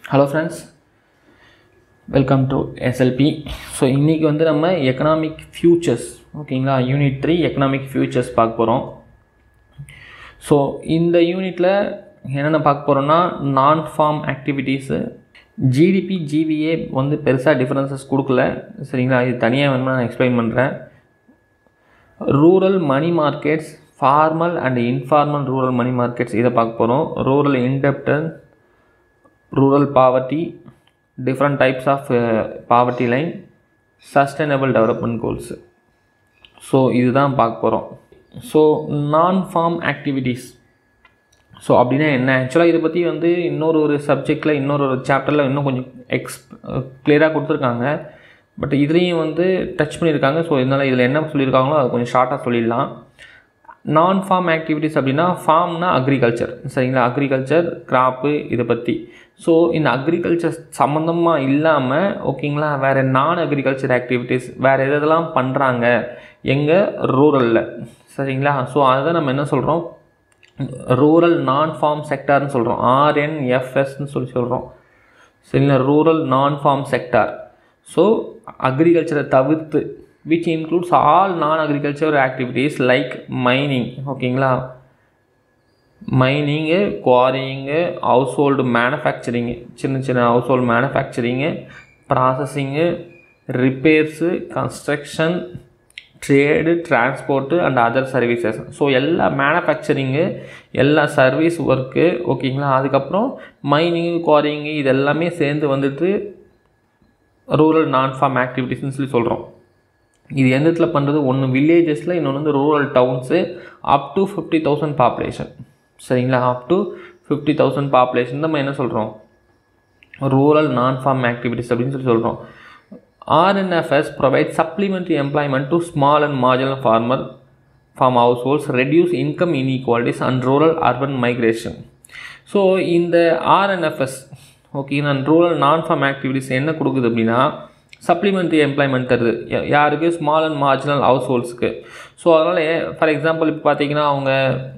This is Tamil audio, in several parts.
Hello friends welcome to SLP so இன்றைக்கி வந்து நம்ம எக்கனாமிக் ஃபியூச்சர்ஸ் ஓகேங்களா யூனிட் த்ரீ எக்கனாமிக் ஃபியூச்சர்ஸ் பார்க்க போகிறோம் ஸோ இந்த யூனிட்டில் என்னென்ன பார்க்க போகிறோம்னா நான் ஃபார்ம் ஆக்டிவிட்டீஸு ஜிடிபி ஜிவிஏ வந்து பெருசாக டிஃப்ரென்சஸ் கொடுக்கல சரிங்களா இது தனியாக வேணுமா நான் எக்ஸ்பிளைன் பண்ணுறேன் rural money markets formal and informal rural money markets இதை பார்க்க போகிறோம் ரூரல் இன்டெப்டன் rural poverty different types of poverty line sustainable development goals so இதுதான் பார்க்க போகிறோம் ஸோ நான் ஃபார்ம் ஆக்டிவிட்டீஸ் ஸோ அப்படின்னா என்ன ஆக்சுவலாக இதை பற்றி வந்து இன்னொரு ஒரு சப்ஜெக்டில் இன்னொரு ஒரு சாப்டரில் இன்னும் கொஞ்சம் எக்ஸ் கிளியராக கொடுத்துருக்காங்க பட் இதுலேயும் வந்து டச் பண்ணியிருக்காங்க ஸோ இதனால் இதில் என்ன சொல்லியிருக்காங்களோ அதை கொஞ்சம் ஷார்ட்டாக சொல்லிடலாம் நான் ஃபார்ம் ஆக்டிவிட்டீஸ் அப்படின்னா ஃபார்ம்னா அக்ரிகல்ச்சர் சரிங்களா அக்ரிகல்ச்சர் கிராப்பு இதை பற்றி ஸோ இந்த அக்ரிகல்ச்சர் சம்மந்தமாக இல்லாமல் ஓகேங்களா வேறு நான் அக்ரிகல்ச்சர் ஆக்டிவிட்டீஸ் வேறு எதெல்லாம் பண்ணுறாங்க எங்கள் ரூரலில் சரிங்களா ஸோ அதை நம்ம என்ன சொல்கிறோம் ரூரல் நான் ஃபார்ம் செக்டார்னு சொல்கிறோம் ஆர்என்எஃப்எஸ்ன்னு சொல்லி சொல்கிறோம் சரிங்களா rural non form sector so அக்ரிகல்ச்சரை தவிர்த்து which includes all non agriculture activities like mining ஓகேங்களா mining quarrying household manufacturing சின்ன சின்ன household manufacturing processing repairs construction trade transport and other services so எல்லா மேனுஃபேக்சரிங்கு எல்லா சர்வீஸ் ஒர்க்கு ஓகேங்களா அதுக்கப்புறம் மைனிங்கு குவாரிங்கு இது எல்லாமே சேர்ந்து வந்துட்டு ரூரல் நான் ஃபார்ம் ஆக்டிவிட்டீஸ்னு சொல்லி சொல்கிறோம் இது எந்த இடத்துல பண்ணுறது ஒன்று வில்லேஜஸில் இன்னொன்று வந்து rural towns up to fifty thousand population சரிங்களா up to fifty thousand population நம்ம என்ன சொல்கிறோம் ரூரல் நான் ஃபார்ம் ஆக்டிவிட்டீஸ் அப்படின்னு சொல்லி சொல்கிறோம் RNFS provide supplementary employment to small and marginal farmer farm households reduce income inequalities and rural urban migration so இந்த ஆர்என்எஃப்எஸ் ஓகே நான் ரூரல் நான் ஃபார்ம் ஆக்டிவிட்டீஸ் என்ன கொடுக்குது அப்படின்னா சப்ளிமெண்ட்ரி எம்ப்ளாய்மெண்ட் தருது யாருக்கு ஸ்மால் அண்ட் மார்ஜினல் ஹவுஸ் ஹோல்ட்ஸுக்கு ஸோ அதனால் ஃபார் எக்ஸாம்பிள் இப்போ பார்த்தீங்கன்னா அவங்க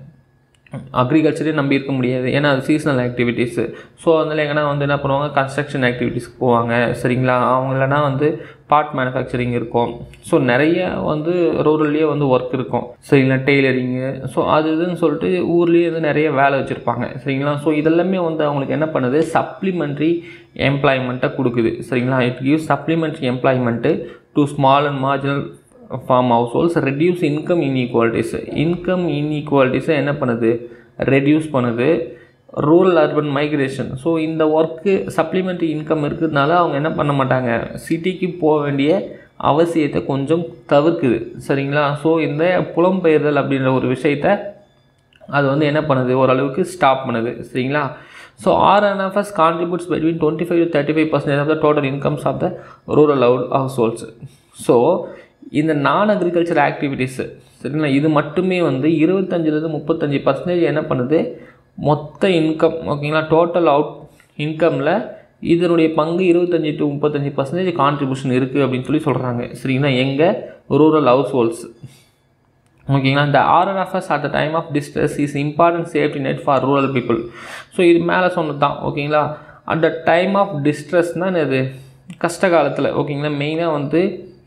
அக்ரிகல்ச்சரே நம்பி இருக்க முடியாது ஏன்னா அது சீசனல் ஆக்டிவிட்டீஸு ஸோ அதனால் எங்கன்னா வந்து என்ன பண்ணுவாங்க கன்ஸ்ட்ரக்ஷன் ஆக்டிவிட்டீஸ்க்கு போவாங்க சரிங்களா அவங்க இல்லைனா வந்து பார்ட் மேனுஃபேக்சரிங் இருக்கும் ஸோ நிறைய வந்து ரூரல்லையே வந்து ஒர்க் இருக்கும் சரிங்களா டெய்லரிங்கு ஸோ அது இதுன்னு சொல்லிட்டு ஊர்லேயே வந்து நிறைய வேலை வச்சுருப்பாங்க சரிங்களா ஸோ இதெல்லாமே வந்து அவங்களுக்கு என்ன பண்ணுது சப்ளிமெண்ட்ரி எம்ப்ளாய்மெண்ட்டை கொடுக்குது சரிங்களா it give supplementary employment to small and marginal farm households reduce income inequalities income இன்இக்வாலிட்டிஸை என்ன பண்ணுது ரெடியூஸ் பண்ணுது ரூரல் அர்பன் மைக்ரேஷன் ஸோ இந்த ஒர்க்கு சப்ளிமெண்ட்ரி இன்கம் இருக்கிறதுனால அவங்க என்ன பண்ண மாட்டாங்க சிட்டிக்கு போக வேண்டிய அவசியத்தை கொஞ்சம் தவிர்க்குது சரிங்களா ஸோ இந்த புலம்பெயர்தல் அப்படின்ற ஒரு விஷயத்த அது வந்து என்ன பண்ணுது ஓரளவுக்கு ஸ்டாப் பண்ணுது சரிங்களா so RNFS contributes between twenty five to thirty five percentage of the total incomes of the rural households so இந்த நான் அக்ரிகல்ச்சர் ஆக்டிவிட்டீஸு சரிங்களா இது மட்டுமே வந்து இருபத்தஞ்சிலேருந்து முப்பத்தஞ்சு பர்சன்டேஜ் என்ன பண்ணுது மொத்த இன்கம் ஓகேங்களா டோட்டல் அவுட் இன்கமில் இதனுடைய பங்கு இருபத்தஞ்சி டு முப்பத்தஞ்சு பர்சன்டேஜ் கான்ட்ரிபியூஷன் இருக்குது அப்படின்னு சொல்லி சொல்கிறாங்க சரிங்களா எங்கள் ரூரல் ஹவுஸ் ஹோல்ட்ஸ் ஓகேங்களா இந்த RNFS at the time of distress is important safety net for rural people so இது மேலே சொன்னது தான் ஓகேங்களா அட் த டைம் ஆஃப் டிஸ்ட்ரெஸ்னால் இது கஷ்ட காலத்தில் ஓகேங்களா மெயினாக வந்து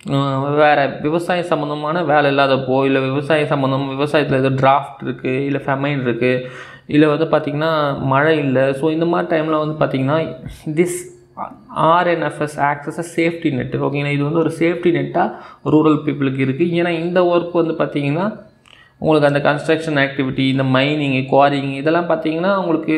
வேறு விவசாயம் சம்மந்தமான வேலை இல்லாதப்போ இல்லை விவசாயம் சம்மந்தம் விவசாயத்தில் ஏதோ டிராஃப்ட் இருக்குது இல்லை ஃபெமைன் இருக்குது இல்லை வந்து பார்த்திங்கன்னா மழை இல்லை ஸோ இந்த மாதிரி டைமில் வந்து பார்த்திங்கன்னா this RNFS access a safety net ஓகேங்களா இது வந்து ஒரு சேஃப்டி நெட்டாக ரூரல் பீப்புளுக்கு இருக்குது ஏன்னா இந்த ஒர்க் வந்து பார்த்திங்கன்னா உங்களுக்கு அந்த கன்ஸ்ட்ரக்ஷன் ஆக்டிவிட்டி இந்த மைனிங்கு குவாரிங் இதெல்லாம் பார்த்திங்கன்னா உங்களுக்கு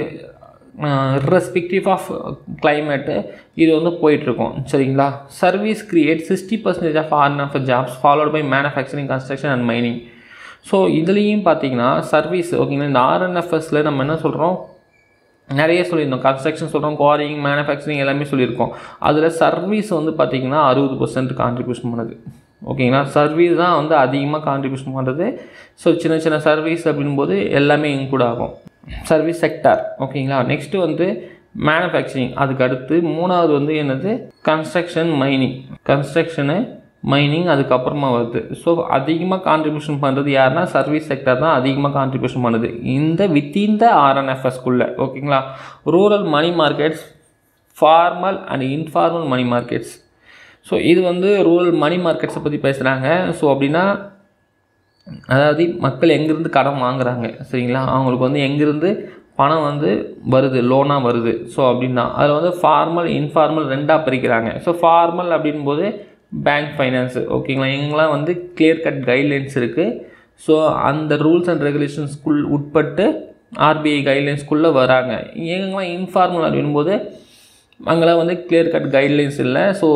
ரெஸ்பெக்டிவ் ஆஃப் கிளைமேட்டு இது வந்து போயிட்டுருக்கும் சரிங்களா service create sixty percentage of RNF jobs followed by manufacturing construction and mining so இதுலேயும் பார்த்தீங்கன்னா சர்வீஸ் ஓகேங்களா இந்த ஆர்என்எஃப்எஸில் நம்ம என்ன சொல்கிறோம் நிறைய சொல்லியிருந்தோம் கன்ஸ்ட்ரக்ஷன் சொல்கிறோம் குவாரிங் மேனுஃபேக்சரிங் எல்லாமே சொல்லியிருக்கோம் அதில் சர்வீஸ் வந்து பார்த்திங்கன்னா அறுபது பர்சன்ட் கான்ட்ரிபியூஷன் பண்ணுது ஓகேங்களா சர்வீஸ் தான் வந்து அதிகமாக கான்ட்ரிபியூஷன் பண்ணுறது ஸோ சின்ன சின்ன சர்வீஸ் அப்படின்போது எல்லாமே இன்க்ளூட் ஆகும் சர்வீஸ் செக்டார் ஓகேங்களா நெக்ஸ்ட்டு வந்து மேனுஃபேக்சரிங் அதுக்கு அடுத்து மூணாவது வந்து என்னது கன்ஸ்ட்ரக்ஷன் மைனிங் கன்ஸ்ட்ரக்ஷனு மைனிங் அதுக்கப்புறமா வருது ஸோ அதிகமாக கான்ட்ரிபியூஷன் பண்ணுறது யாருன்னா சர்வீஸ் செக்டர் தான் அதிகமாக கான்ட்ரிபியூஷன் பண்ணுது இந்த வித்தின் த ஆர்என்எஃப்எஸ்குள்ளே ஓகேங்களா rural money markets formal and informal money markets so இது வந்து ரூரல் மணி மார்க்கெட்ஸை பற்றி பேசுகிறாங்க ஸோ அப்படின்னா அதாவது மக்கள் எங்கேருந்து கடன் வாங்குறாங்க சரிங்களா அவங்களுக்கு வந்து எங்கேருந்து பணம் வந்து வருது லோனாக வருது ஸோ அப்படின்னா அதில் வந்து ஃபார்மல் இன்ஃபார்மல் ரெண்டாக பிரிக்கிறாங்க ஸோ ஃபார்மல் அப்படின்போது பேங்க் ஃபைனான்ஸு ஓகேங்களா எங்கெல்லாம் வந்து கிளியர் கட் கைட்லைன்ஸ் இருக்குது ஸோ அந்த ரூல்ஸ் அண்ட் ரெகுலேஷன்ஸ்குள் உட்பட்டு ஆர்பிஐ கைட்லைன்ஸ்குள்ளே வராங்க எங்கெல்லாம் இன்ஃபார்மல் அப்படின்போது அங்கெல்லாம் வந்து கிளியர் கட் கைட்லைன்ஸ் இல்லை ஸோ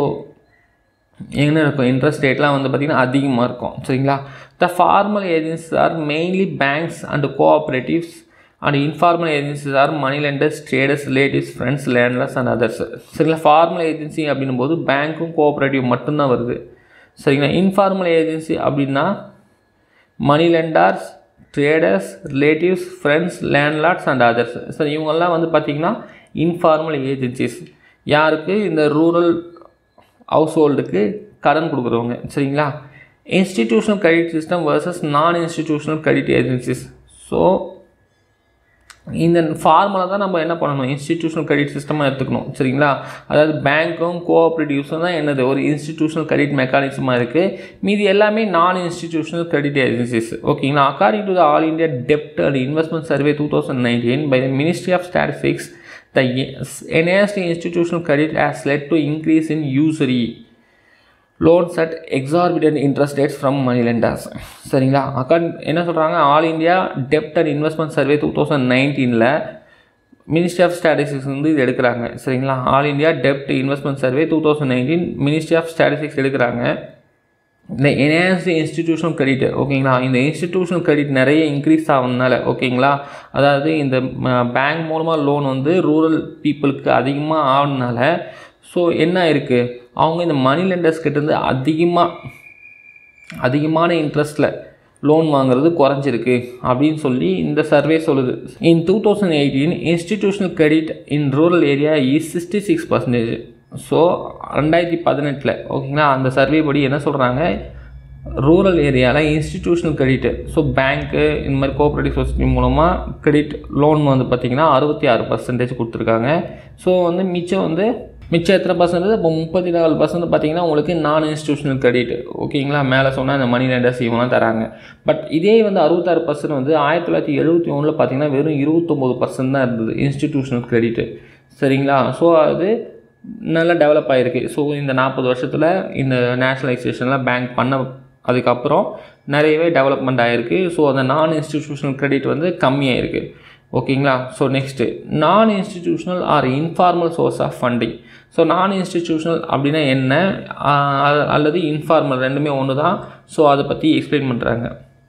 என்ன இருக்கும் இன்ட்ரெஸ்ட் ரேட்லாம் வந்து பார்த்திங்கன்னா அதிகமாக இருக்கும் சரிங்களா the formal agencies are mainly banks and cooperatives and informal agencies are money lenders traders relatives friends landlords and others சரிங்களா ஃபார்மல் ஏஜென்சி அப்படின்னும் போது பேங்க்கும் கோஆப்ரேட்டிவ் மட்டும்தான் வருது சரிங்களா இன்ஃபார்மல் ஏஜென்சி அப்படின்னா money lenders traders relatives friends landlords and others சரி இவங்கெல்லாம் வந்து பார்த்திங்கன்னா இன்ஃபார்மல் ஏஜென்சிஸ் யாருக்கு இந்த ரூரல் ஹவுஸ் ஹோல்டுக்கு கடன் கொடுக்குறவங்க சரிங்களா institutional credit system versus non institutional credit agencies so இந்த ஃபார்மலாக தான் நம்ம என்ன பண்ணணும் இன்ஸ்டிடியூஷனல் கிரெடிட் சிஸ்டமாக எடுத்துக்கணும் சரிங்களா அதாவது பேங்க்கும் கோஆப்ரேட்டிவ்ஸும் தான் என்னது ஒரு இன்ஸ்டிடியூஷனல் கிரெடிட் மெக்கானிசமாக இருக்குது மீதி எல்லாமே நான் இன்ஸ்டிடியூஷனல் கிரெடிட் ஏஜென்சிஸ் ஓகேங்களா according to the all India டெப்ட் and investment survey two thousand nineteen by the ministry of statistics the enhanced institutional credit has led to increase in usury loans at exorbitant interest rates from money lenders சரிங்களா அக்கா என்ன சொல்கிறாங்க ஆல் இந்தியா டெப்ட் and investment survey two thousand நைன்டீனில் மினிஸ்ட்ரி ஆஃப் ஸ்டாட்டிஸ்டிக்ஸ் வந்து இது எடுக்கிறாங்க சரிங்களா ஆல் இந்தியா டெப்ட் investment survey two thousand nineteen ministry of statistics எடுக்கிறாங்க இந்த என்ஹான்ஸ்டு இன்ஸ்டிடியூஷனல் கிரெடிட் ஓகேங்களா இந்த இன்ஸ்டிடியூஷனல் கிரெடிட் நிறைய இன்க்ரீஸ் ஆகுதுனால ஓகேங்களா அதாவது இந்த பேங்க் மூலமாக லோன் வந்து ரூரல் பீப்புளுக்கு அதிகமாக ஆகுனால ஸோ என்ன இருக்குது அவங்க இந்த மணி லெண்டர்ஸ் கிட்டேருந்து அதிகமாக அதிகமான இன்ட்ரெஸ்ட்டில் லோன் வாங்குறது குறைஞ்சிருக்கு அப்படின்னு சொல்லி இந்த சர்வே சொல்லுது in two thousand eighteen institutional credit in rural area is sixty six percentage so ரெண்டாயிரத்தி பதினெட்டில் ஓகேங்களா அந்த சர்வே படி என்ன சொல்கிறாங்க ரூரல் ஏரியாவில் இன்ஸ்டிடியூஷனல் கிரெடிட்டு ஸோ பேங்க்கு இந்த மாதிரி கோஆப்ரேட்டிவ் சொசைட்டி மூலமாக கிரெடிட் லோன் வந்து பார்த்திங்கன்னா அறுபத்தி ஆறு பர்சன்டேஜ் கொடுத்துருக்காங்க ஸோ வந்து மிச்சம் வந்து மிச்சம் எத்தனை பர்சன்டேஜ் இப்போ முப்பத்தி நாலு பர்சன்ட் பார்த்தீங்கன்னா உங்களுக்கு நான் இன்ஸ்டியூஷனல் கிரெடிட் ஓகேங்களா மேலே சொன்னால் இந்த மணி லெண்டர்ஸ் இவங்கலாம் தராங்க பட் இதே வந்து அறுபத்தாறு பர்சன்ட் வந்து ஆயிரத்தி தொள்ளாயிரத்தி எழுபத்தி ஒன்றில் பார்த்தீங்கன்னா வெறும் இருபத்தொம்போது பர்சன்ட் தான் இருந்தது இன்ஸ்டிடியூஷனல் கிரெடிட்டு சரிங்களா ஸோ அது நல்லா டெவலப் ஆகிருக்கு ஸோ இந்த நாற்பது வருஷத்தில் இந்த நேஷ்னலைசேஷனில் பேங்க் பண்ண அதுக்கப்புறம் நிறையவே டெவலப்மெண்ட் ஆகிருக்கு ஸோ அந்த நான் இன்ஸ்டிடியூஷனல் கிரெடிட் வந்து கம்மியாயிருக்கு ஓகேங்களா so next non institutional or informal source of funding so non institutional அப்படின்னா என்ன அல்லது இன்ஃபார்மல் ரெண்டுமே ஒன்று தான் ஸோ அதை பற்றி எக்ஸ்பிளைன் பண்ணுறாங்க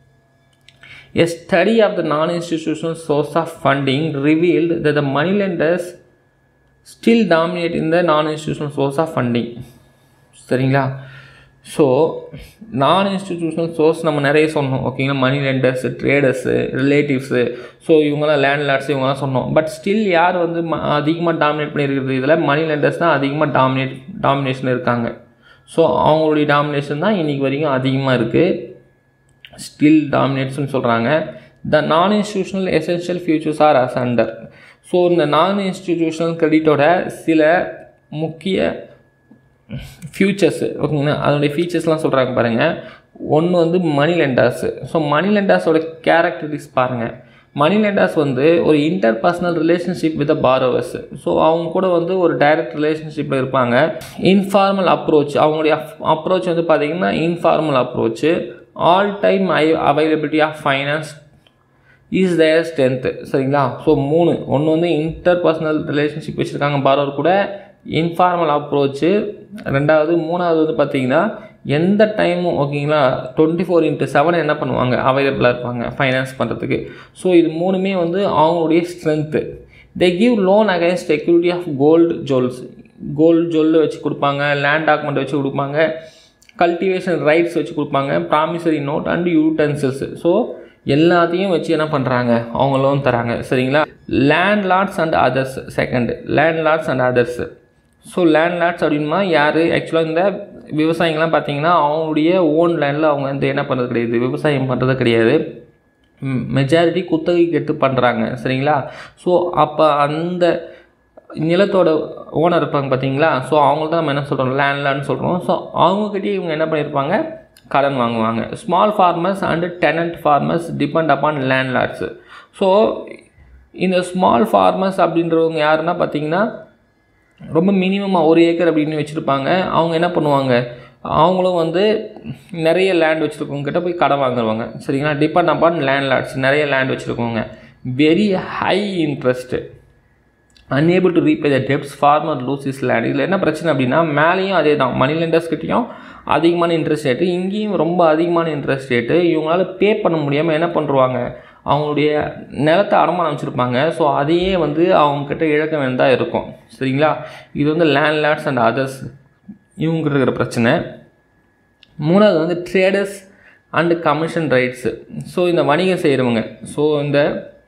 A study of the non-institutional source of funding revealed that the moneylenders still dominate in the non-institutional source of funding சரிங்களா ஸோ நான் இன்ஸ்டிடியூஷனல் சோர்ஸ் நம்ம நிறைய சொன்னோம் ஓகேங்களா money lenders traders relatives so இவங்கெல்லாம் லேண்ட்லார்ட்ஸ் இவங்கெல்லாம் சொன்னோம் பட் ஸ்டில் யார் வந்து ம அதிகமாக டாமினேட் பண்ணியிருக்கிறது இதில் மணி லெண்டர்ஸ் தான் அதிகமாக டாமினேட் டாமினேஷன் இருக்காங்க ஸோ அவங்களுடைய டாமினேஷன் தான் இன்றைக்கி வரைக்கும் அதிகமாக இருக்குது ஸ்டில் டாமினேட்ஸ்னு சொல்கிறாங்க the non institutional essential features are as under so இந்த நான் இன்ஸ்டிடியூஷனல் கிரெடிட்டோட சில முக்கிய ஃபியூச்சர்ஸு ஓகேங்களா அதனுடைய ஃபீச்சர்ஸ்லாம் சொல்கிறாங்க பாருங்கள் ஒன்று வந்து மணி லெண்டர்ஸு ஸோ மணி லெண்டர்ஸோட கேரக்டரிஸ்டிக்ஸ் பாருங்கள் மணி லெண்டர்ஸ் வந்து ஒரு interpersonal relationship with borrowers so அவங்க கூட வந்து ஒரு டைரக்ட் ரிலேஷன்ஷிப்பில் இருப்பாங்க இன்ஃபார்மல் அப்ரோச் அவங்களுடைய அப்ரோச் வந்து பார்த்திங்கன்னா informal approach all time I availability of finance is their strength சரிங்களா ஸோ மூணு ஒன்று வந்து இன்டர் பர்சனல் ரிலேஷன்ஷிப் வச்சுருக்காங்க பாரோவர் கூட இன்ஃபார்மல் அப்ரோச்சு ரெண்டாவது மூணாவது வந்து பார்த்திங்கன்னா எந்த டைமும் ஓகேங்களா டுவெண்ட்டி ஃபோர் இன்ட்டு செவன் என்ன பண்ணுவாங்க அவைலபிளாக இருப்பாங்க ஃபைனான்ஸ் பண்ணுறதுக்கு ஸோ இது மூணுமே வந்து அவங்களுடைய strength they give loan against security of gold jewels gold jewel வச்சு கொடுப்பாங்க லேண்ட் டாக்குமெண்ட் வச்சு கொடுப்பாங்க கல்டிவேஷன் ரைட்ஸ் வச்சு கொடுப்பாங்க promissory note and utensils so எல்லாத்தையும் வச்சு என்ன பண்ணுறாங்க அவங்க லோன் தராங்க சரிங்களா landlords and others second landlords and others so landlords அப்படின்னா யார் ஆக்சுவலாக இந்த விவசாயிங்கள்லாம் பார்த்தீங்கன்னா அவங்களுடைய ஓன் லேண்டில் அவங்க வந்து என்ன பண்ணுறது கிடையாது விவசாயம் பண்ணுறது கிடையாது மெஜாரிட்டி குத்தகைக்கு எடுத்து பண்ணுறாங்க சரிங்களா ஸோ அப்போ அந்த நிலத்தோட ஓனர் இருப்பாங்க பார்த்தீங்களா ஸோ அவங்க தான் நம்ம என்ன சொல்கிறோம் லேண்ட்லான்னு சொல்கிறோம் ஸோ அவங்கக்கிட்டே இவங்க என்ன பண்ணியிருப்பாங்க கடன் வாங்குவாங்க small farmers and tenant farmers depend upon landlords so இந்த ஸ்மால் ஃபார்மர்ஸ் அப்படின்றவங்க யாருன்னா பார்த்தீங்கன்னா ரொம்ப மினிமமாக ஒரு ஏக்கர் அப்படின்னு வச்சுருப்பாங்க அவங்க என்ன பண்ணுவாங்க அவங்களும் வந்து நிறைய லேண்ட் வச்சுருக்கவங்க கிட்ட போய் கடன் வாங்குவாங்க சரிங்களா டிபெண்ட் அப்பான் லேண்ட்லார்ட்ஸ் நிறைய லேண்ட் வச்சுருக்கவங்க very high interest unable to repay the debts farmer lose his land இதில் என்ன பிரச்சனை அப்படின்னா மேலேயும் அதே தான் மணி லெண்டர்ஸ்கிட்டையும் அதிகமான இன்ட்ரெஸ்ட் ரேட்டு இங்கேயும் ரொம்ப அதிகமான இன்ட்ரெஸ்ட் ரேட்டு இவங்களால பே பண்ண முடியாமல் என்ன பண்ணுவாங்க அவங்களுடைய நிலத்தை அடமானம் வச்சுருப்பாங்க ஸோ அதையே வந்து அவங்கக்கிட்ட இழக்க வேண்டியதாக இருக்கும் சரிங்களா இது வந்து லேண்ட் லேட்ஸ் அண்ட் அதர்ஸ் இவங்க இருக்கிற பிரச்சனை மூணாவது வந்து traders and commission rights so இந்த வணிகம் செய்கிறவங்க ஸோ இந்த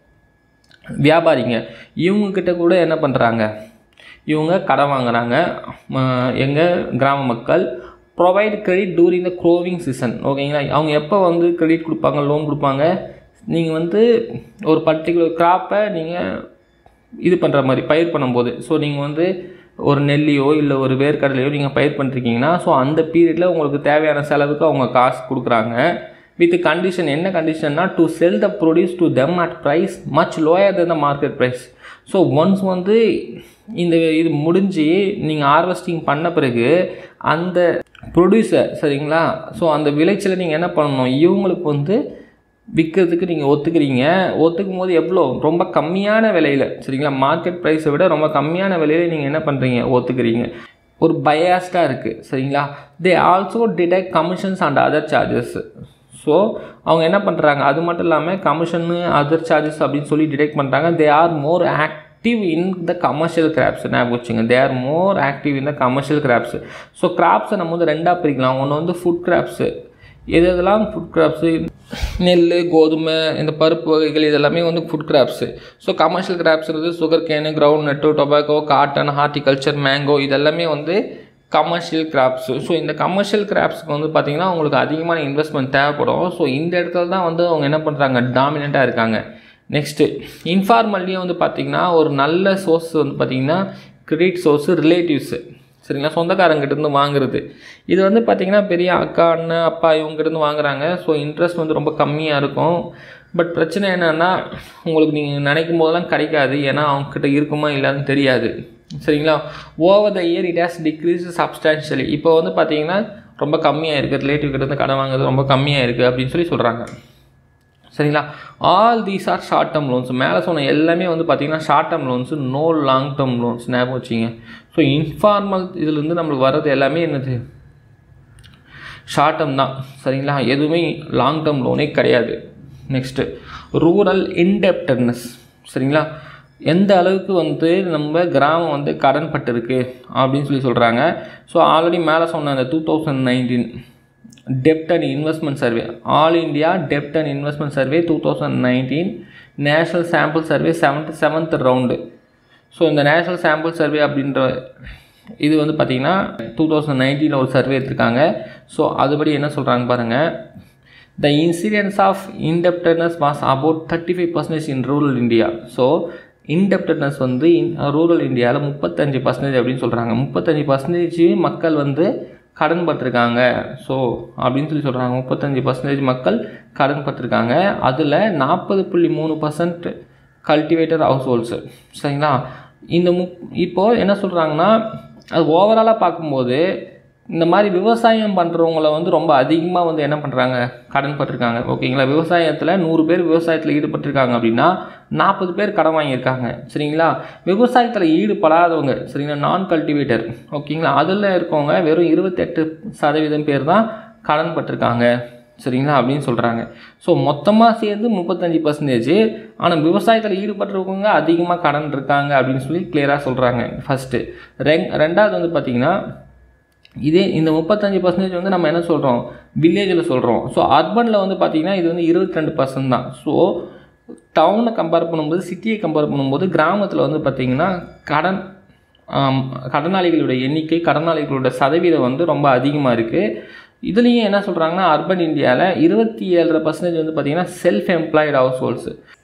வியாபாரிங்க இவங்கக்கிட்ட கூட என்ன பண்ணுறாங்க இவங்க கடன் வாங்குறாங்க எங்கள் கிராம மக்கள் provide credit during the growing season ஓகேங்களா அவங்க எப்போ வந்து கிரெடிட் கொடுப்பாங்க லோன் கொடுப்பாங்க நீங்கள் வந்து ஒரு பர்டிகுலர் கிராப்பை நீங்கள் இது பண்ணுற மாதிரி பயிர் பண்ணும்போது ஸோ நீங்கள் வந்து ஒரு நெல்லியோ இல்லை ஒரு வேர்க்கடலையோ நீங்கள் பயிர் பண்ணிருக்கீங்கன்னா ஸோ அந்த பீரியடில் உங்களுக்கு தேவையான செலவுக்கு அவங்க காசு கொடுக்குறாங்க வித் கண்டிஷன் என்ன கண்டிஷன்னா to sell the produce to them at price much lower than the market price so once வந்து இந்த இது முடிஞ்சு நீங்கள் ஹார்வெஸ்டிங் பண்ண பிறகு அந்த ப்ரொடியூசர் சரிங்களா ஸோ அந்த விளைச்சலை நீங்கள் என்ன பண்ணணும் இவங்களுக்கு வந்து விற்கிறதுக்கு நீங்கள் ஒத்துக்கிறீங்க ஒத்துக்கும் போது எவ்வளோ ரொம்ப கம்மியான விலையில் சரிங்களா மார்க்கெட் ப்ரைஸை விட ரொம்ப கம்மியான விலையில் நீங்கள் என்ன பண்ணுறீங்க ஒத்துக்கிறீங்க ஒரு பயாஸ்டாக இருக்குது சரிங்களா they also deduct commissions and other charges so அவங்க என்ன பண்ணுறாங்க அது மட்டும் இல்லாமல் கமிஷனு அதர் சார்ஜஸ் அப்படின்னு சொல்லி டிடெக்ட் பண்ணுறாங்க they are more active in the commercial crops ஞாபகம் வச்சுங்க they are more active in the commercial crops so கிராப்ஸை நம்ம வந்து ரெண்டாக பிரிக்கலாம் ஒன்று வந்து ஃபுட் கிராப்ஸு எது எதெல்லாம் ஃபுட் கிராப்ஸு நெல் கோதுமை இந்த பருப்பு வகைகள் இதெல்லாமே வந்து ஃபுட் கிராப்ஸு ஸோ கமர்ஷியல் கிராப்ஸ்ன்றது sugar cane ground nut tobacco cotton horticulture mango இதெல்லாமே வந்து கமர்ஷியல் கிராப்ஸு ஸோ இந்த கமர்ஷியல் கிராப்ஸ்க்கு வந்து பார்த்திங்கன்னா உங்களுக்கு அதிகமான இன்வெஸ்ட்மெண்ட் தேவைப்படும் ஸோ இந்த இடத்துல தான் வந்து அவங்க என்ன பண்ணுறாங்க டாமினண்ட்டாக இருக்காங்க நெக்ஸ்ட்டு இன்ஃபார்மல்லையும் வந்து பார்த்திங்கன்னா ஒரு நல்ல சோர்ஸ் வந்து பார்த்திங்கன்னா கிரெடிட் சோர்ஸு ரிலேட்டிவ்ஸு சரிங்களா சொந்தக்காரங்கிட்டேருந்து வாங்குறது இது வந்து பார்த்திங்கன்னா பெரிய அக்கா அண்ணன் அப்பா இவங்ககிட்டருந்து வாங்குறாங்க ஸோ இன்ட்ரெஸ்ட் வந்து ரொம்ப கம்மியாக இருக்கும் பட் பிரச்சனை என்னென்னா உங்களுக்கு நீங்கள் நினைக்கும் போதெல்லாம் கிடைக்காது ஏன்னா அவங்கக்கிட்ட இருக்குமா இல்லைன்னு தெரியாது சரிங்களா over the year it has decrease substantially இப்போ வந்து பார்த்தீங்கன்னா ரொம்ப கம்மியாக இருக்குது ரிலேட்டிவ் கிட்டேருந்து கடன் வாங்குறது ரொம்ப கம்மியாக இருக்குது அப்படின்னு சொல்லி சொல்கிறாங்க சரிங்களா all these are short term loans மேலே சொன்ன எல்லாமே வந்து பார்த்தீங்கன்னா short term loans no long term loans ஞாபகம் வச்சிங்க ஸோ இன்ஃபார்மல் இதுலேருந்து நம்மளுக்கு வர்றது எல்லாமே என்னது ஷார்ட் டேர்ம் தான் சரிங்களா எதுவுமே லாங் டேர்ம் லோனே கிடையாது நெக்ஸ்ட்டு ரூரல் இன்டெப்டட்னஸ் சரிங்களா எந்த அளவுக்கு வந்து நம்ம கிராமம் வந்து கடன் பட்டிருக்கு அப்படின்னு சொல்லி சொல்கிறாங்க ஸோ ஆல்ரெடி மேலே சொன்ன அந்த two thousand nineteen dept and investment survey all India dept and investment survey two thousand nineteen national sample survey seventh seventh round so இந்த நேஷ்னல் சாம்பிள் சர்வே அப்படின்ற இது வந்து பார்த்திங்கன்னா டூ தௌசண்ட் நைன்டீனில் ஒரு சர்வே எடுத்திருக்காங்க ஸோ அதுபடி என்ன சொல்கிறாங்க பாருங்கள் the incidence of indebtedness was about thirty five percentage in rural India so indebtedness வந்து இன் ரூரல் இந்தியாவில் முப்பத்தஞ்சு பர்சன்டேஜ் அப்படின்னு சொல்கிறாங்க முப்பத்தஞ்சு பர்சன்டேஜ் மக்கள் வந்து கடன் பட்டிருக்காங்க ஸோ அப்படின்னு சொல்லி சொல்கிறாங்க முப்பத்தஞ்சு பர்சன்டேஜ் மக்கள் கடன் பட்டிருக்காங்க அதில் நாற்பது புள்ளி மூணு பர்சன்ட் கல்டிவேட்டர் ஹவுஸ் ஹோல்ட்ஸு சரிங்களா இந்த முப் இப்போது என்ன சொல்கிறாங்கன்னா அது ஓவராலாக பார்க்கும்போது இந்த மாதிரி விவசாயம் பண்ணுறவங்கள வந்து ரொம்ப அதிகமாக வந்து என்ன பண்ணுறாங்க கடன் பட்டிருக்காங்க ஓகேங்களா விவசாயத்தில் நூறு பேர் விவசாயத்தில் ஈடுபட்டிருக்காங்க அப்படின்னா நாற்பது பேர் கடன் வாங்கியிருக்காங்க சரிங்களா விவசாயத்தில் ஈடுபடாதவங்க சரிங்களா நான் கல்டிவேட்டர் ஓகேங்களா அதில் இருக்கவங்க வெறும் இருபத்தெட்டு சதவீதம் பேர் தான் கடன் பட்டிருக்காங்க சரிங்களா அப்படின்னு சொல்கிறாங்க ஸோ மொத்தமாக சேர்ந்து முப்பத்தஞ்சு பர்சன்டேஜ் ஆனால் விவசாயத்தில் ஈடுபட்டிருக்கவங்க அதிகமாக கடன் இருக்காங்க அப்படின்னு சொல்லி கிளியராக சொல்கிறாங்க ஃபஸ்ட்டு ரெங் ரெண்டாவது வந்து பார்த்திங்கன்னா இதே இந்த முப்பத்தஞ்சு பர்சன்டேஜ் வந்து நம்ம என்ன சொல்கிறோம் வில்லேஜில் சொல்கிறோம் ஸோ அர்பனில் வந்து பார்த்திங்கன்னா இது வந்து இருபத்தி ரெண்டு பர்சன்ட் தான் ஸோ டவுனை கம்பேர் பண்ணும்போது சிட்டியை கம்பேர் பண்ணும்போது கிராமத்தில் வந்து பார்த்திங்கன்னா கடன் கடனாளிகளோட எண்ணிக்கை கடனாளிகளோட சதவீதம் வந்து ரொம்ப அதிகமாக இருக்குது இதுலேயும் என்ன சொல்கிறாங்கன்னா அர்பன் இந்தியாவில் இருபத்தி ஏழரை பர்சன்டேஜ் வந்து பார்த்திங்கன்னா செல்ஃப் எம்ப்ளாய்டு ஹவுஸ் ஹோல்ட்ஸு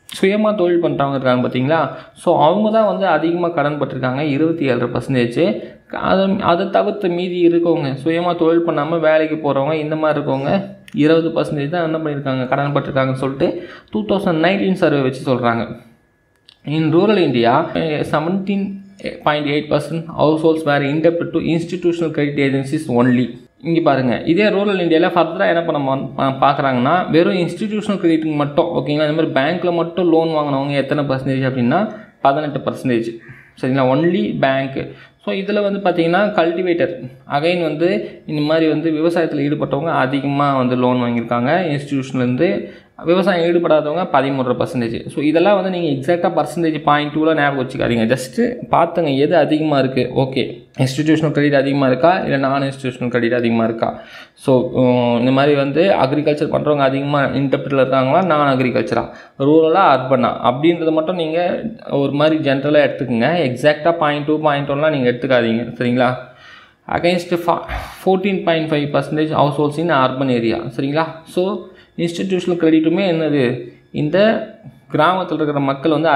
சுயமாக தொழில் பண்ணுறவங்க இருக்காங்க பார்த்தீங்களா ஸோ அவங்க தான் வந்து அதிகமாக கடன் பட்டிருக்காங்க இருபத்தி ஏழரை பர்சன்டேஜ் அதை அதை தவிர்த்து மீதி இருக்கவங்க சுயமாக தொழில் பண்ணாமல் வேலைக்கு போகிறவங்க இந்த மாதிரி இருக்கவங்க இருபது பர்சன்டேஜ் தான் என்ன பண்ணியிருக்காங்க கடன் பட்டிருக்காங்கன்னு சொல்லிட்டு டூ தௌசண்ட் நைன்டீன் சர்வே வச்சு சொல்கிறாங்க in rural India seventeen point eight percent households were indebt to institutional credit agencies only இங்கே பாருங்கள் இதே ரூரல் இந்தியாவில் ஃபர்தராக என்ன பண்ண மா- பார்க்குறாங்கன்னா வெறும் இன்ஸ்டிடியூஷனல் கிரெடிட்டுக்கு மட்டும் ஓகேங்களா இந்த மாதிரி பேங்க்கில் மட்டும் லோன் வாங்கினவங்க எத்தனை பர்சன்டேஜ் அப்படின்னா பதினெட்டு பர்சன்டேஜ் சரிங்களா ஒன்லி பேங்க்கு ஸோ இதில் வந்து பார்த்தீங்கன்னா கல்டிவேட்டர் அகைன் வந்து இந்த மாதிரி வந்து விவசாயத்தில் ஈடுபட்டவங்க அதிகமாக வந்து லோன் வாங்கியிருக்காங்க இன்ஸ்டிடியூஷன்லேருந்து விவசாயம் ஈடுபடாதவங்க பதிமூன்று பர்சன்டேஜ் ஸோ இதெல்லாம் வந்து நீங்கள் எக்ஸாக்டாக பர்சன்டேஜ் பாயிண்ட் டூவில் ஞாபகம் வச்சுக்காதீங்க ஜஸ்ட்டு பார்த்துங்க எது அதிகமாக இருக்குது ஓகே இன்ஸ்டிடியூஷனல் கிரெடிட் அதிகமாக இருக்கா இல்லை நான் இன்ஸ்டிடியூஷனல் கிரெடிட் அதிகமாக இருக்கா ஸோ இந்த மாதிரி வந்து அக்ரிகல்ச்சர் பண்ணுறவங்க அதிகமாக இன்டெப்டில் இருக்காங்களா நான் அக்ரிகல்ச்சரா ரூரலாக அர்பனா அப்படின்றத மட்டும் நீங்கள் ஒரு மாதிரி ஜென்ரலாக எடுத்துக்கோங்க எக்ஸாக்டாக பாயிண்ட் டூ பாயிண்ட் ஒன்லாம் நீங்கள் எடுத்துக்காதீங்க சரிங்களா அகைன்ஸ்ட் ஃபா fourteen point five percentage households in urban area சரிங்களா ஸோ இன்ஸ்டிடியூஷனல் கிரெடிட்டுமே என்னது இந்த கிராமத்தில் இருக்கிற மக்கள் வந்து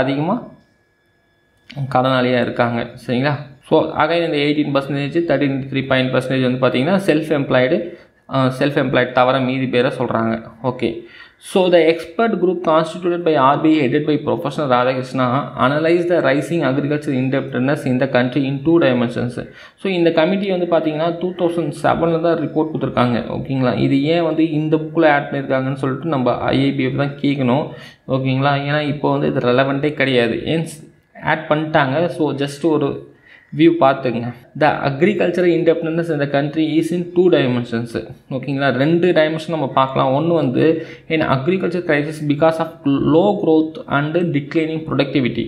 அதிகமாக கடனாளியாக இருக்காங்க சரிங்களா ஸோ அகைன் இந்த eighteen percentage thirteen three point percentage வந்து பார்த்தீங்கன்னா செல்ஃப் எம்ப்ளாய்டு செல்ஃப் எம்ப்ளாய்டு தவிர மீதி பேரை சொல்கிறாங்க okay so the expert group constituted by RBI headed by professional Radhakrishna analyse the rising agriculture indebtedness இந்த country in two dimensions so இந்த கமிட்டி வந்து பார்த்தீங்கன்னா டூ தௌசண்ட் செவனில் தான் ரிப்போர்ட் கொடுத்துருக்காங்க ஓகேங்களா இது ஏன் வந்து இந்த புக்கில் ஆட் பண்ணியிருக்காங்கன்னு சொல்லிட்டு நம்ம ஐஐபிஎஃப் தான் கேட்கணும் ஓகேங்களா ஏன்னா இப்போ வந்து இது ரெலவெண்ட்டே கிடையாது ஏன் ஆட் பண்ணிட்டாங்க ஸோ ஜஸ்ட் ஒரு வியூ பார்த்துங்க த அக்ரிகல்ச்சர் இன்டெப்டன்ஸ் இந்த country is in two dimensions ஓகேங்களா ரெண்டு டைமென்ஷன் நம்ம பார்க்கலாம் ஒன்று வந்து in agriculture crisis because of low growth and declining productivity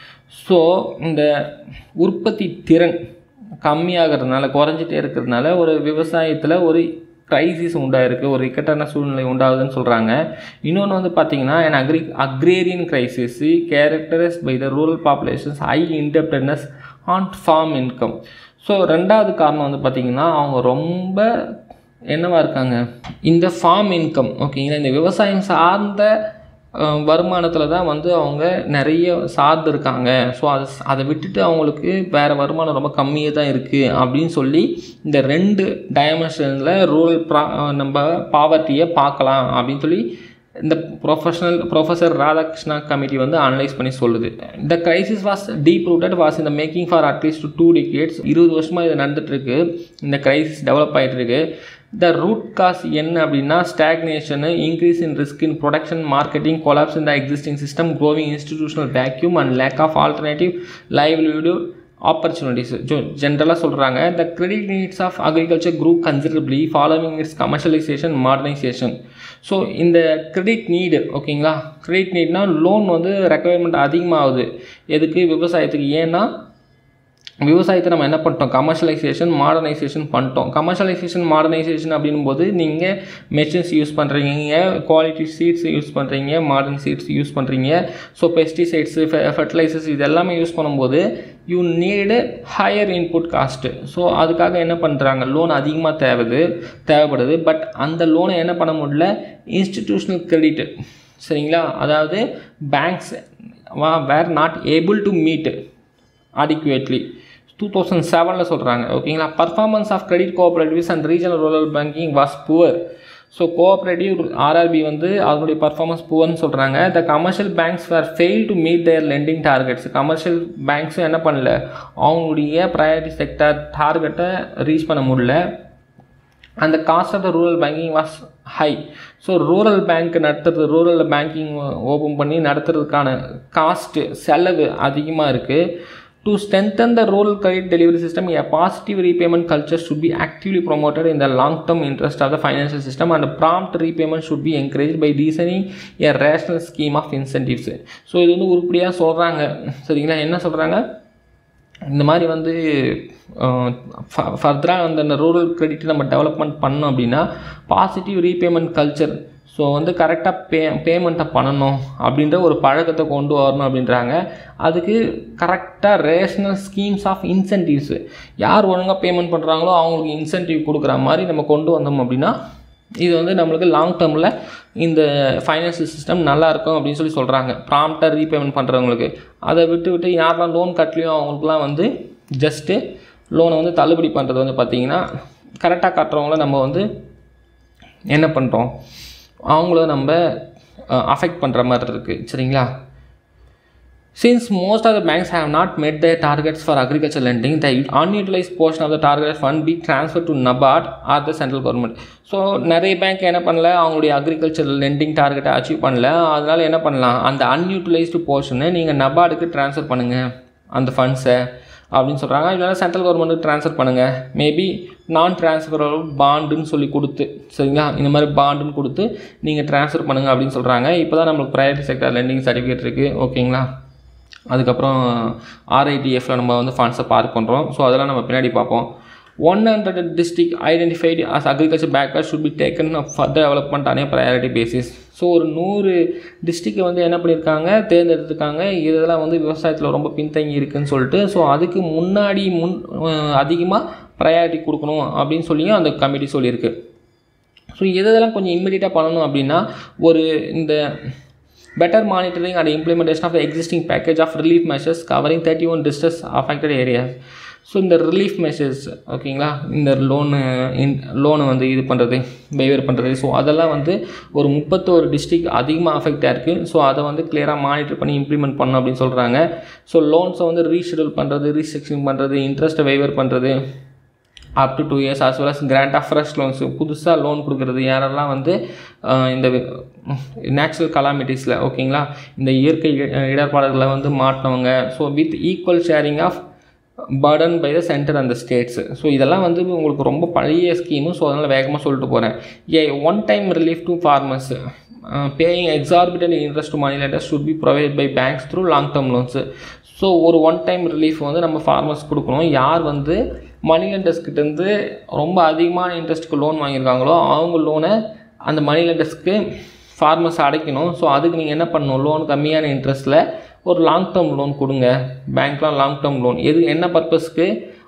so இந்த உற்பத்தி திறன் கம்மியாகிறதுனால குறைஞ்சிட்டே இருக்கிறதுனால ஒரு விவசாயத்தில் ஒரு கிரைசிஸ் உண்டாயிருக்கு ஒரு இக்கட்டான சூழ்நிலை உண்டாகுதுன்னு சொல்கிறாங்க இன்னொன்று வந்து பார்த்தீங்கன்னா an agri agrarian crisis characterised by the rural populations high indebtedness on farm income so ரெண்டாவது காரணம் வந்து பார்த்திங்கன்னா அவங்க ரொம்ப என்னவா இருக்காங்க இந்த ஃபார்ம் இன்கம் ஓகேங்களா இந்த விவசாயம் சார்ந்த வருமானத்தில் தான் வந்து அவங்க நிறைய சார்ந்து இருக்காங்க ஸோ அது அதை விட்டுட்டு அவங்களுக்கு வேறு வருமானம் ரொம்ப கம்மியாக தான் இருக்குது அப்படின்னு சொல்லி இந்த ரெண்டு டைமென்ஷனில் ரூரல் ப்ரா நம்ம பாவர்ட்டியை பார்க்கலாம் அப்படின்னு சொல்லி இந்த ப்ரொஃபஷனல் ப்ரொஃபஸர் ராதாகிருஷ்ணா கமிட்டி வந்து அனலைஸ் பண்ணி சொல்லுது இந்த crisis was deep rooted was இந்த making for at least two decades இருபது வருஷமாக இது நடந்துட்டுருக்கு இந்த கிரைசிஸ் டெவலப் ஆகிட்டு இருக்கு த ரூட் காஸ் என்ன அப்படின்னா stagnation increase in risk in production marketing collapse in the existing system growing institutional vacuum and lack of alternative livelihood opportunities ஜோ ஜென்ரலாக சொல்கிறாங்க the credit needs of agriculture group considerably following its commercialisation modernisation so இந்த கிரெடிட் நீடு ஓகேங்களா கிரெடிட் நீட்னா லோன் வந்து ரெக்குவயர்மெண்ட் அதிகமாகுது எதுக்கு விவசாயத்துக்கு ஏன்னா விவசாயத்தை நம்ம என்ன பண்ணிட்டோம் கமர்ஷியலைசேஷன் மாடர்னைசேஷன் பண்ணிட்டோம் கமர்ஷியலைசேஷன் மாடர்னைசேஷன் அப்படின்னும் போது நீங்கள் மெஷின்ஸ் யூஸ் பண்ணுறீங்க குவாலிட்டி சீட்ஸ் யூஸ் பண்ணுறீங்க மாடர்ன் சீட்ஸ் யூஸ் பண்ணுறீங்க ஸோ பெஸ்டிசைட்ஸு ஃபெர்டிலைசர்ஸ் இது எல்லாமே யூஸ் பண்ணும்போது you need higher input cost so அதுக்காக என்ன பண்ணுறாங்க லோன் அதிகமாக தேவைது தேவைப்படுது பட் அந்த லோனை என்ன பண்ண முடியல இன்ஸ்டிடியூஷனல் கிரெடிட் சரிங்களா அதாவது banks were not able to meet adequately two thousand செவனில் சொல்கிறாங்க ஓகேங்களா performance of credit cooperatives and regional rural banking was poor so cooperative RRB வந்து அதனுடைய பர்ஃபார்மன்ஸ் புவர்னு சொல்கிறாங்க the commercial banks were fail to meet their lending targets commercial பேங்க்ஸும் என்ன பண்ணல அவங்களுடைய ப்ரையாரிட்டி செக்டர் டார்கெட்டை ரீச் பண்ண முடியல அந்த cost of the rural banking was high so rural bank நடத்துறது ரூரல் பேங்கிங் ஓப்பன் பண்ணி நடத்துறதுக்கான காஸ்ட்டு செலவு அதிகமாக இருக்குது to strengthen the rural credit delivery system a positive repayment culture should be actively promoted in the long term interest of the financial system and prompt repayment should be encouraged by designing a rational scheme of incentives so இது வந்து உருப்படியாக சொல்கிறாங்க சரிங்களா என்ன சொல்கிறாங்க இந்த மாதிரி வந்து ஃபர்தராக வந்து அந்த ரூரல் கிரெடிட் நம்ம டெவலப்மெண்ட் பண்ணோம் அப்படின்னா பாசிட்டிவ் ரீபேமெண்ட் கல்ச்சர் ஸோ வந்து கரெக்டாக பே பேமெண்ட்டை பண்ணணும் அப்படின்ற ஒரு பழக்கத்தை கொண்டு வரணும் அப்படின்றாங்க அதுக்கு கரெக்டாக ரேஷனல் ஸ்கீம்ஸ் ஆஃப் இன்சென்டிவ்ஸு யார் ஒழுங்காக பேமெண்ட் பண்ணுறாங்களோ அவங்களுக்கு இன்சென்டிவ் கொடுக்குற மாதிரி நம்ம கொண்டு வந்தோம் அப்படின்னா இது வந்து நம்மளுக்கு லாங் டேர்மில் இந்த ஃபைனான்சியல் சிஸ்டம் நல்லா இருக்கும் அப்படின்னு சொல்லி சொல்கிறாங்க ப்ராம்ப்டாக ரீபேமெண்ட் பண்ணுறவங்களுக்கு அதை விட்டு விட்டு யாரெல்லாம் லோன் கட்டலையோ அவங்களுக்குலாம் வந்து ஜஸ்ட்டு லோனை வந்து தள்ளுபடி பண்ணுறது வந்து பார்த்திங்கன்னா கரெக்டாக கட்டுறவங்கள நம்ம வந்து என்ன பண்ணுறோம் அவங்கள நம்ம அஃபெக்ட் பண்ணுற மாதிரி இருக்குது சரிங்களா Since most of the banks have not met their targets for agriculture lending, the unutilized portion of the target fund be transferred to NABARD or the central government. So நிறைய பேங்க் என்ன பண்ணல அவங்களுடைய அக்ரிகல்ச்சர் லெண்டிங் டார்கெட்டை அச்சீவ் பண்ணல அதனால் என்ன பண்ணலாம் அந்த அன்யூட்டிலைஸ்டு போர்ஷனை நீங்கள் நபார்டுக்கு ட்ரான்ஸ்ஃபர் பண்ணுங்கள் அந்த ஃபண்ட்ஸை அப்படின்னு சொல்கிறாங்க இல்லைனா சென்ட்ரல் கவர்மெண்ட்டுக்கு ட்ரான்ஸ்ஃபர் பண்ணுங்கள் மேபி நான் ட்ரான்ஸ்ஃபரபிள் பாண்டுன்னு சொல்லி கொடுத்து சரிங்களா இந்த மாதிரி பாண்டுன்னு கொடுத்து நீங்கள் ட்ரான்ஸ்ஃபர் பண்ணுங்கள் அப்படின்னு சொல்கிறாங்க இப்போ தான் நம்மளுக்கு ப்ரைவேட் செக்டர் லெண்டிங் சர்டிஃபிகேட் இருக்குது ஓகேங்களா அதுக்கப்புறம் ஆர்ஐடிஎஃப்ல நம்ம வந்து ஃபண்ட்ஸை பார்க் பண்ணுறோம் ஸோ அதெல்லாம் நம்ம பின்னாடி பார்ப்போம் one hundred district identified as agriculture backward should be taken further development on a priority basis so ஒரு நூறு டிஸ்ட்ரிக்டை வந்து என்ன பண்ணியிருக்காங்க தேர்ந்தெடுத்திருக்காங்க இதெல்லாம் வந்து விவசாயத்தில் ரொம்ப பின்தங்கி இருக்குன்னு சொல்லிட்டு ஸோ அதுக்கு முன்னாடி முன் அதிகமாக ப்ரையாரிட்டி கொடுக்கணும் அப்படின்னு சொல்லியும் அந்த கமிட்டி சொல்லியிருக்கு ஸோ எதெல்லாம் கொஞ்சம் இம்மிடியட்டாக பண்ணணும் அப்படின்னா ஒரு இந்த better monitoring and implementation of the existing package of relief measures covering 31 distress affected areas so இந்த ரிலீஃப் மெஷர்ஸ் ஓகேங்களா இந்த லோனு இன் லோனை வந்து இது பண்ணுறது வெய்வர் பண்ணுறது ஸோ அதெல்லாம் வந்து ஒரு முப்பத்தோரு டிஸ்ட்ரிக் அதிகமாக அஃபெக்ட் ஆயிருக்கு ஸோ அதை வந்து கிளியராக மானிட்டர் பண்ணி இம்ப்ளிமெண்ட் பண்ணணும் அப்படின்னு சொல்கிறாங்க ஸோ லோன்ஸை வந்து ரீஷெடியூல் பண்ணுறது ரீஸ்ட்ரக்சரிங் பண்ணுறது இன்ட்ரெஸ்ட்டை வெய்வர் பண்ணுறது up to two years as well as grant of fresh loans புதுசாக லோன் கொடுக்குறது யாரெல்லாம் வந்து அஹ், இந்த நேச்சுரல் கலாமிட்டிஸில் ஓகேங்களா இந்த இயற்கை இ- இடர்பாடுகளை வந்து மாட்டினவங்க so with equal sharing of burden by the centre and states so இதெல்லாம் வந்து உங்களுக்கு ரொம்ப பழைய ஸ்கீமு ஸோ அதனால் வேகமாக சொல்லிட்டு போகிறேன் a one time relief to farmers paying exorbitant interest money lenders should be provided by banks through long term loans so ஒரு ஒன் டைம் ரிலீஃப் வந்து நம்ம ஃபார்மர்ஸ் கொடுக்கணும் யார் வந்து மணி லெண்டர்ஸ்கிட்டேருந்து ரொம்ப அதிகமான இன்ட்ரெஸ்ட்டுக்கு லோன் வாங்கியிருக்காங்களோ அவங்க லோனை அந்த மணி லெண்டர்ஸ்க்கு ஃபார்மர்ஸ் அடைக்கணும் ஸோ அதுக்கு நீங்கள் என்ன பண்ணணும் லோன் கம்மியான இன்ட்ரெஸ்ட்டில் ஒரு லாங் டேர்ம் லோன் கொடுங்க பேங்க்லாம் லாங் டேர்ம் லோன் எது என்ன பர்பஸ்க்கு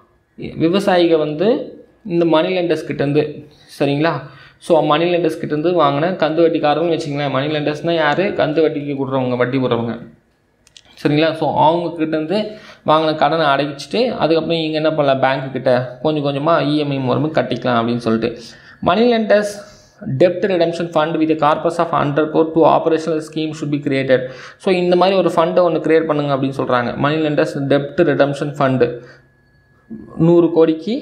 விவசாயிக வந்து இந்த மணி லெண்டர்ஸ் கிட்டேருந்து சரிங்களா ஸோ மணி லெண்டர்ஸ் கிட்டேருந்து வாங்கின கந்து வட்டிக்காரங்கன்னு வச்சுங்களேன் மணி லெண்டர்ஸ்னால் யார் கந்து வட்டிக்கு கொடுறவங்க வட்டி போடுறவங்க சரிங்களா ஸோ அவங்கக்கிட்டேருந்து வாங்கின கடனை அடைச்சிட்டு அதுக்கப்புறம் இங்கே என்ன பண்ணலாம் பேங்க்கு கிட்ட கொஞ்சம் கொஞ்சமாக இஎம்ஐ மூலமாக கட்டிக்கலாம் அப்படின்னு சொல்லிட்டு மணி லெண்டர்ஸ் டெப்ட் redemption fund with corpus of hundred crore to operational scheme should be created so இந்த மாதிரி ஒரு ஃபண்டை ஒன்று கிரியேட் பண்ணுங்க அப்படின்னு சொல்கிறாங்க மணி லெண்டர்ஸ் டெப்ட் ரிடம்ஷன் ஃபண்டு நூறு கோடிக்கு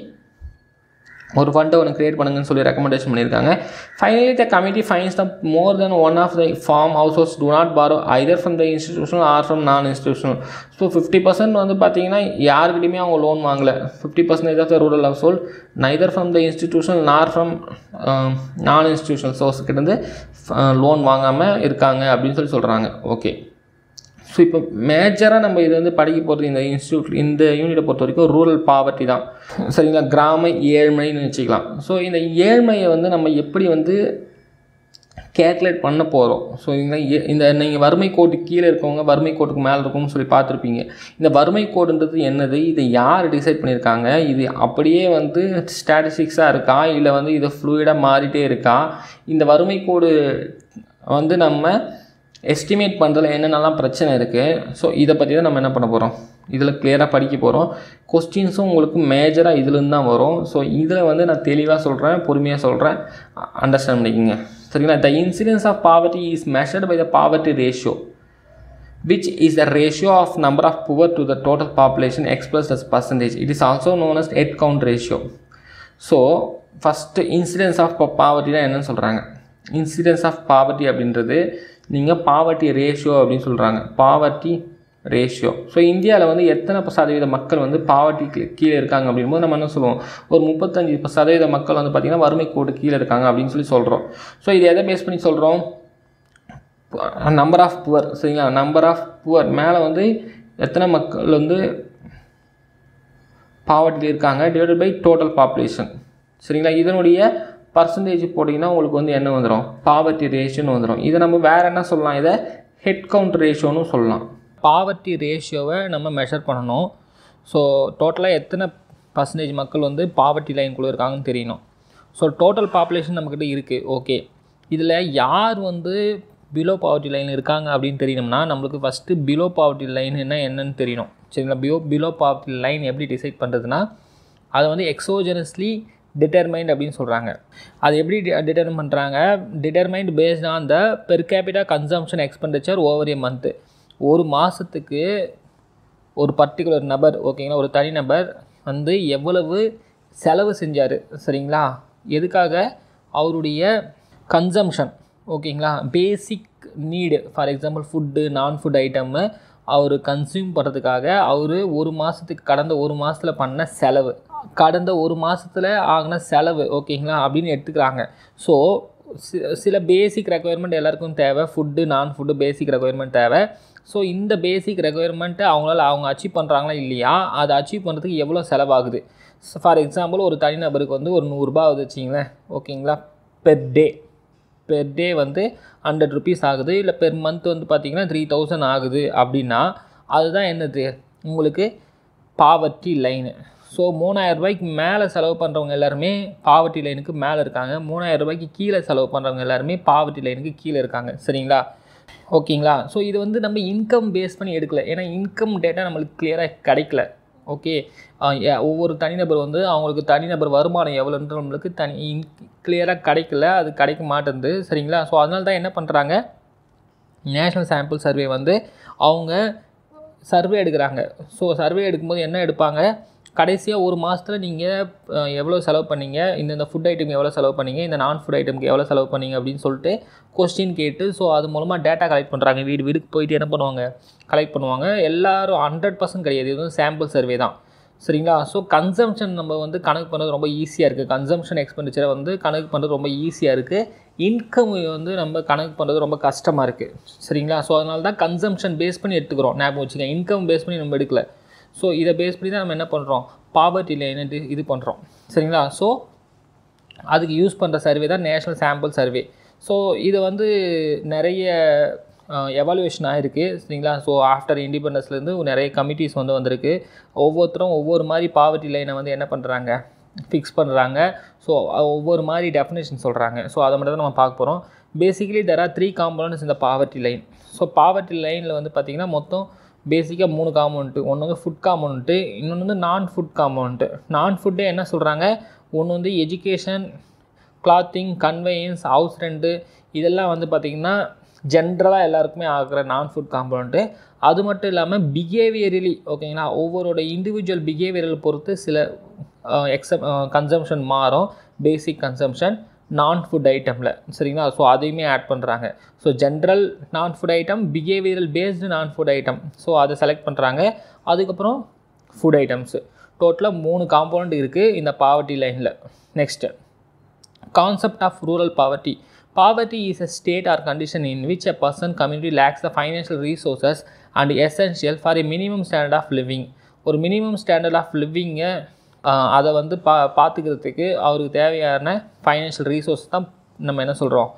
ஒரு ஃபண்டை ஒன்று கிரியேட் பண்ணுங்கன்னு சொல்லி ரெக்கமெண்டேஷன் பண்ணியிருக்காங்க finally the committee finds the more than one of the farm households do not borrow either from the institutional or from non institutional so fifty percent வந்து பார்த்தீங்கன்னா யாருக்கிட்டையுமே அவங்க லோன் வாங்கலை fifty percentage of the rural household neither from the institution nor from non institutional source கிட்டேருந்து லோன் வாங்காமல் இருக்காங்க அப்படின்னு சொல்லி சொல்கிறாங்க ஓகே ஸோ இப்போ மேஜராக நம்ம இது வந்து படிக்க போகிறது இந்த இன்ஸ்டியூட் இந்த யூனிட்டை பொறுத்த வரைக்கும் ரூரல் பாவர்ட்டி தான் சரிங்களா கிராம ஏழ்மைன்னு வச்சுக்கலாம் ஸோ இந்த ஏழ்மையை வந்து நம்ம எப்படி வந்து கேல்குலேட் பண்ண போகிறோம் ஸோ இந்த ஏ- இந்த நீங்கள் வறுமை கோட்டுக்கு கீழே இருக்கவங்க வறுமை கோட்டுக்கு மேலே இருக்கவங்கன்னு சொல்லி பார்த்துருப்பீங்க இந்த வறுமை கோடுன்றது என்னது இதை யார் டிசைட் பண்ணியிருக்காங்க இது அப்படியே வந்து ஸ்டாட்டிஸ்டிக்ஸாக இருக்கா இல்லை வந்து இது ஃப்ளூயிடாக மாறிட்டே இருக்கா இந்த வறுமை கோடு வந்து நம்ம எஸ்டிமேட் பண்ணுறதுல என்னென்னலாம் பிரச்சனை இருக்குது ஸோ இதை பற்றி தான் நம்ம என்ன பண்ண போகிறோம் இதில் கிளியராக படிக்க போகிறோம் கொஸ்டின்ஸும் உங்களுக்கு மேஜராக இதுலேருந்து தான் வரும் ஸோ இதில் வந்து நான் தெளிவாக சொல்கிறேன் பொறுமையாக சொல்கிறேன் அண்டர்ஸ்டாண்ட் பண்ணிக்கோங்க சரிங்களா the incidence of poverty is measured by the poverty ratio which is the ratio of number of poor to the total population expressed as percentage. It is also known as head count ratio. So first incidence of poverty தான் என்னன்னு சொல்கிறாங்க இன்சிடென்ஸ் ஆஃப் பாவர்ட்டி அப்படின்றது நீங்கள் பாவர்ட்டி ரேஷியோ அப்படின்னு சொல்கிறாங்க பாவர்ட்டி ரேஷியோ ஸோ இந்தியாவில் வந்து எத்தனை சதவீத மக்கள் வந்து பாவர்ட்டி கீழே இருக்காங்க அப்படிங்கும்போது நம்ம என்ன சொல்லுவோம் ஒரு முப்பத்தஞ்சு சதவீத மக்கள் வந்து பார்த்திங்கன்னா வறுமை கோடு கீழே இருக்காங்க அப்படின்னு சொல்லி சொல்கிறோம் ஸோ இது எதை பேஸ் பண்ணி சொல்கிறோம் நம்பர் ஆஃப் புவர் சரிங்களா நம்பர் ஆஃப் புவர் மேலே வந்து எத்தனை மக்கள் வந்து பாவர்ட்டியில் இருக்காங்க டிவைடட் பை டோட்டல் பாப்புலேஷன் சரிங்களா இதனுடைய பர்சன்டேஜ் போட்டிங்கன்னா உங்களுக்கு வந்து என்ன வந்துடும் பாவர்ட்டி ரேஷியோன்னு வந்துடும் இதை நம்ம வேறு என்ன சொல்லலாம் இதை ஹெட் கவுண்ட் ரேஷியோன்னு சொல்லலாம் பாவர்ட்டி ரேஷியோவை நம்ம மெஷர் பண்ணணும் ஸோ டோட்டலாக எத்தனை பர்சன்டேஜ் மக்கள் வந்து பாவர்ட்டி லைனுக்குள்ளே இருக்காங்கன்னு தெரியணும் ஸோ டோட்டல் பாப்புலேஷன் நம்மக்கிட்ட இருக்குது ஓகே இதில் யார் வந்து பிலோ பாவர்ட்டி லைன் இருக்காங்க அப்படின்னு தெரியணும்னா நம்மளுக்கு ஃபஸ்ட்டு பிலோ பாவர்ட்டி லைன் என்ன என்னன்னு தெரியணும் சரிங்களா பிலோ பிலோ பாவர்ட்டி லைன் எப்படி டிசைட் பண்ணுறதுனா அதை வந்து எக்ஸோஜனஸ்லி டிட்டர்மைண்ட் அப்படின்னு சொல்கிறாங்க அது எப்படி டிட்டர்மைன் பண்ணுறாங்க determined based on the per capita consumption expenditure over a month ஒரு மாதத்துக்கு ஒரு பர்டிகுலர் நபர் ஓகேங்களா ஒரு தனிநபர் வந்து எவ்வளவு செலவு செஞ்சார் சரிங்களா எதுக்காக அவருடைய கன்சம்ஷன் ஓகேங்களா basic need for example food non food item அவர் கன்சியூம் பண்ணுறதுக்காக அவர் ஒரு மாதத்துக்கு கடந்த ஒரு மாதத்தில் பண்ண செலவு கடந்த ஒரு மாதத்தில் ஆகின செலவு ஓகேங்களா அப்படின்னு எடுத்துக்கிறாங்க ஸோ சில பேசிக் ரெக்குயர்மெண்ட் எல்லாருக்கும் தேவை food non food basic requirement தேவை ஸோ இந்த பேசிக் ரெக்குயர்மெண்ட்டை அவங்களால அவங்க அச்சீவ் பண்ணுறாங்களா இல்லையா அதை அச்சீவ் பண்ணுறதுக்கு எவ்வளோ செலவாகுது ஃபார் எக்ஸாம்பிள் ஒரு தனிநபருக்கு வந்து ஒரு நூறுரூபா ஆகுது வச்சிங்களேன் ஓகேங்களா பெர் டே பெர் டே வந்து ஹண்ட்ரட் ருபீஸ் ஆகுது இல்லை பெர் மந்த் வந்து பார்த்திங்கன்னா த்ரீ தௌசண்ட் ஆகுது அப்படின்னா அதுதான் என்னது உங்களுக்கு பாவர்ட்டி லைனு ஸோ மூணாயிரம் ரூபாய்க்கு மேலே செலவு பண்ணுறவங்க எல்லாருமே பாவர்ட்டி லைனுக்கு மேலே இருக்காங்க மூணாயிரம் ரூபாய்க்கு கீழே செலவு பண்ணுறவங்க எல்லாருமே பாவர்ட்டி லைனுக்கு கீழே இருக்காங்க சரிங்களா ஓகேங்களா ஸோ இது வந்து நம்ம இன்கம் பேஸ் பண்ணி எடுக்கல ஏன்னா இன்கம் டேட்டா நம்மளுக்கு கிளியராக கிடைக்கல ஓகே ஒவ்வொரு தனிநபர் வந்து அவங்களுக்கு தனிநபர் வருமானம் எவ்வளோன்ற நம்மளுக்கு தனி கிளியராக கிடைக்கல அது கிடைக்க மாட்டேங்குது சரிங்களா ஸோ அதனால தான் என்ன பண்ணுறாங்க நேஷ்னல் சாம்பிள் சர்வே வந்து அவங்க சர்வே எடுக்கிறாங்க ஸோ சர்வே எடுக்கும்போது என்ன எடுப்பாங்க கடைசியாக ஒரு மாதத்தில் நீங்கள் எவ்வளோ செலவு பண்ணீங்க இந்தந்த ஃபுட் ஐட்டம் எவ்வளோ செலவு பண்ணீங்க இந்த நான் ஃபுட் ஐட்டம்க்கு எவ்வளோ செலவு பண்ணீங்க அப்படின்னு சொல்லிட்டு கொஸ்டின் கேட்டு ஸோ அது மூலமாக டேட்டா கலெக்ட் பண்ணுறாங்க வீடு வீடுக்கு போயிட்டு என்ன பண்ணுவாங்க கலெக்ட் பண்ணுவாங்க எல்லோரும் ஹண்ட்ரட் பர்சன்ட் கிடையாது இது வந்து சாம்பிள் சர்வே தான் சரிங்களா ஸோ கன்சம்ஷன் நம்ம வந்து கணக்கு பண்ணுறது ரொம்ப ஈஸியாக இருக்குது கன்சம்ஷன் எக்ஸ்பெண்டிச்சரை வந்து கணக்கு பண்ணுறது ரொம்ப ஈஸியாக இருக்குது இன்கம் வந்து நம்ம கணக்கு பண்ணுறது ரொம்ப கஷ்டமாக இருக்குது சரிங்களா ஸோ அதனால தான் கன்சம்ஷன் பேஸ் பண்ணி எடுத்துக்கிறோம் ஞாபகம் வச்சுக்கோங்க இன்கம் பேஸ் பண்ணி நம்ம எடுக்கல ஸோ இதை பேஸ் பண்ணி தான் நம்ம என்ன பண்ணுறோம் பாவர்ட்டி லைன் இது பண்ணுறோம் சரிங்களா ஸோ அதுக்கு யூஸ் பண்ணுற சர்வே தான் நேஷ்னல் சாம்பிள் சர்வே ஸோ இது வந்து நிறைய எவாலுவேஷன் ஆகிருக்கு சரிங்களா ஸோ ஆஃப்டர் இண்டிபெண்டன்ஸ்லேருந்து நிறைய கமிட்டிஸ் வந்து வந்திருக்கு ஒவ்வொருத்தரும் ஒவ்வொரு மாதிரி பாவர்ட்டி லைனை வந்து என்ன பண்ணுறாங்க ஃபிக்ஸ் பண்ணுறாங்க ஸோ ஒவ்வொரு மாதிரி டெஃபினேஷன் சொல்கிறாங்க ஸோ அதை மட்டும் தான் நம்ம பார்க்க போகிறோம் basically there are three components இந்த பாவர்ட்டி லைன் ஸோ பாவர்ட்டி லைனில் வந்து பார்த்திங்கன்னா மொத்தம் பேசிக்காக மூணு காம்பவுண்ட்டு ஒன்று வந்து ஃபுட் காம்பவுண்ட்டு இன்னொன்று வந்து நான் ஃபுட் காம்பவுண்ட்டு நான் ஃபுட்டே என்ன சொல்கிறாங்க ஒன்று வந்து education clothing conveyance house rent இதெல்லாம் வந்து பார்த்திங்கன்னா ஜென்ரலாக எல்லாருக்குமே ஆகிற நான் ஃபுட் காம்பவுண்ட்டு அது மட்டும் இல்லாமல் பிஹேவியரலி ஓகேங்களா ஒவ்வொருடைய இண்டிவிஜுவல் பிஹேவியரல் பொறுத்து சில எக்ஸப் கன்சம்ஷன் மாறும் பேசிக் கன்சம்ஷன் நான் ஃபுட் ஐட்டமில் சரிங்களா ஸோ அதையுமே ஆட் பண்ணுறாங்க so general non food item behavioural based non food item so அதை செலக்ட் பண்ணுறாங்க அதுக்கப்புறம் ஃபுட் ஐட்டம்ஸு டோட்டலாக மூணு காம்பவுண்ட் இருக்குது இந்த பாவர்ட்டி லைனில் next concept of rural poverty poverty is a state or condition in which a person community lacks the financial resources and essential for a minimum standard of living ஒரு மினிமம் ஸ்டாண்டர்ட் ஆஃப் லிவிங்கை அதை வந்து பா பார்த்துக்கிறதுக்கு அவருக்கு தேவையான ஃபைனான்ஷியல் ரீசோர்ஸ் தான் நம்ம என்ன சொல்கிறோம்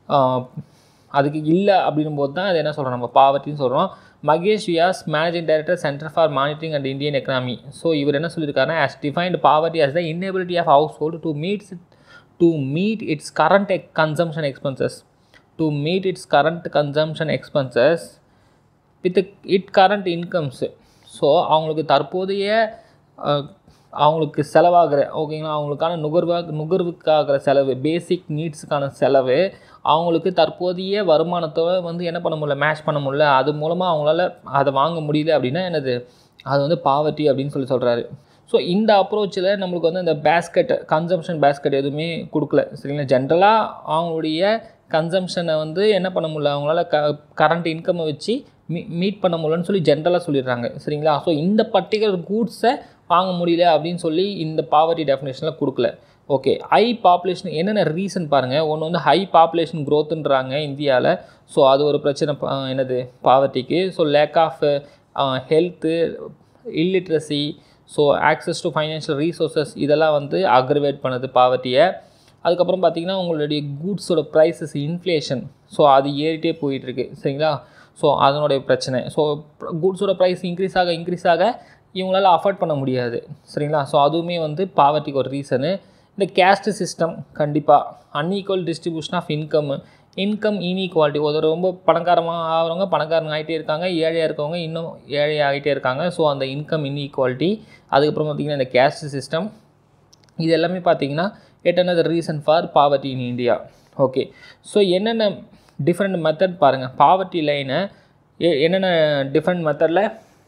அதுக்கு இல்லை அப்படின்னும் போது தான் அது என்ன சொல்கிறோம் நம்ம பாவர்ட்டின்னு சொல்கிறோம் Mahesh Vyas managing director centre for monitoring and Indian economy so இவர் என்ன சொல்லியிருக்காருன்னா as defined poverty as the inability of household to meet to meet its current ex- consumption expenses to meet its current consumption expenses with it current incomes so அவங்களுக்கு தற்போதைய அஹ், அவங்களுக்கு செலவாகிற ஓகேங்களா அவங்களுக்கான நுகர்வாக நுகர்வுக்காகிற செலவு பேசிக் நீட்ஸுக்கான செலவு அவங்களுக்கு தற்போதைய வருமானத்தை வந்து என்ன பண்ண முடியல மேட்ச் பண்ண முடியல அது மூலமாக அவங்களால அதை வாங்க முடியல அப்படின்னா என்னது அது வந்து பாவர்ட்டி அப்படின்னு சொல்லி சொல்கிறாரு ஸோ இந்த அப்ரோச்சில் நம்மளுக்கு வந்து இந்த பேஸ்கெட் கன்சம்ஷன் பேஸ்கெட் எதுவுமே கொடுக்கல சரிங்களா ஜென்ரலாக அவங்களுடைய கன்சம்ஷனை வந்து என்ன பண்ண முடியல அவங்களால க கரண்ட் இன்கம்மை வச்சு மீ மீட் பண்ண முடியலன்னு சொல்லி ஜென்ரலாக சொல்லிடுறாங்க சரிங்களா ஸோ இந்த பர்டிகுலர் கூட்ஸை வாங்க முடியல அப்படின்னு சொல்லி இந்த பாவர்ட்டி டெஃபினேஷனில் கொடுக்கல ஓகே ஹை பாப்புலேஷன் என்னென்ன ரீசன் பாருங்கள் ஒன்று வந்து ஹை பாப்புலேஷன் க்ரோத்துன்றாங்க இந்தியாவில் ஸோ அது ஒரு பிரச்சனை ப- என்னது பாவர்ட்டிக்கு so lack of health illiteracy so access to financial resources இதெல்லாம் வந்து அக்ரிவேட் பண்ணுது பாவர்ட்டியை அதுக்கப்புறம் பார்த்தீங்கன்னா உங்களுடைய கூட்ஸோட ப்ரைஸஸ் இன்ஃப்ளேஷன் ஸோ அது ஏறிட்டே போயிட்டுருக்கு சரிங்களா ஸோ அதனுடைய பிரச்சனை ஸோ கூட்ஸோட ப்ரைஸ் இன்க்ரீஸ் ஆக இன்க்ரீஸ் ஆக இவங்களால அஃபோர்ட் பண்ண முடியாது சரிங்களா ஸோ அதுவுமே வந்து பாவர்ட்டிக்கு ஒரு ரீசனு இந்த கேஸ்ட் சிஸ்டம் கண்டிப்பாக unequal distribution of income income inequality ஒரு ரொம்ப பணக்காரமாக ஆகிறவங்க பணக்காரங்க ஆகிட்டே இருக்காங்க ஏழையாக இருக்கவங்க இன்னும் ஏழை ஆகிட்டே இருக்காங்க ஸோ அந்த இன்கம் இன்இக்வாலிட்டி அதுக்கப்புறம் பார்த்திங்கன்னா இந்த கேஸ்ட் சிஸ்டம் இது எல்லாமே பார்த்தீங்கன்னா எட் another reason for poverty in India okay so என்னென்ன டிஃப்ரெண்ட் மெத்தட் பாருங்கள் பாவர்ட்டி லைனை என்னென்ன டிஃப்ரெண்ட் மெத்தடில்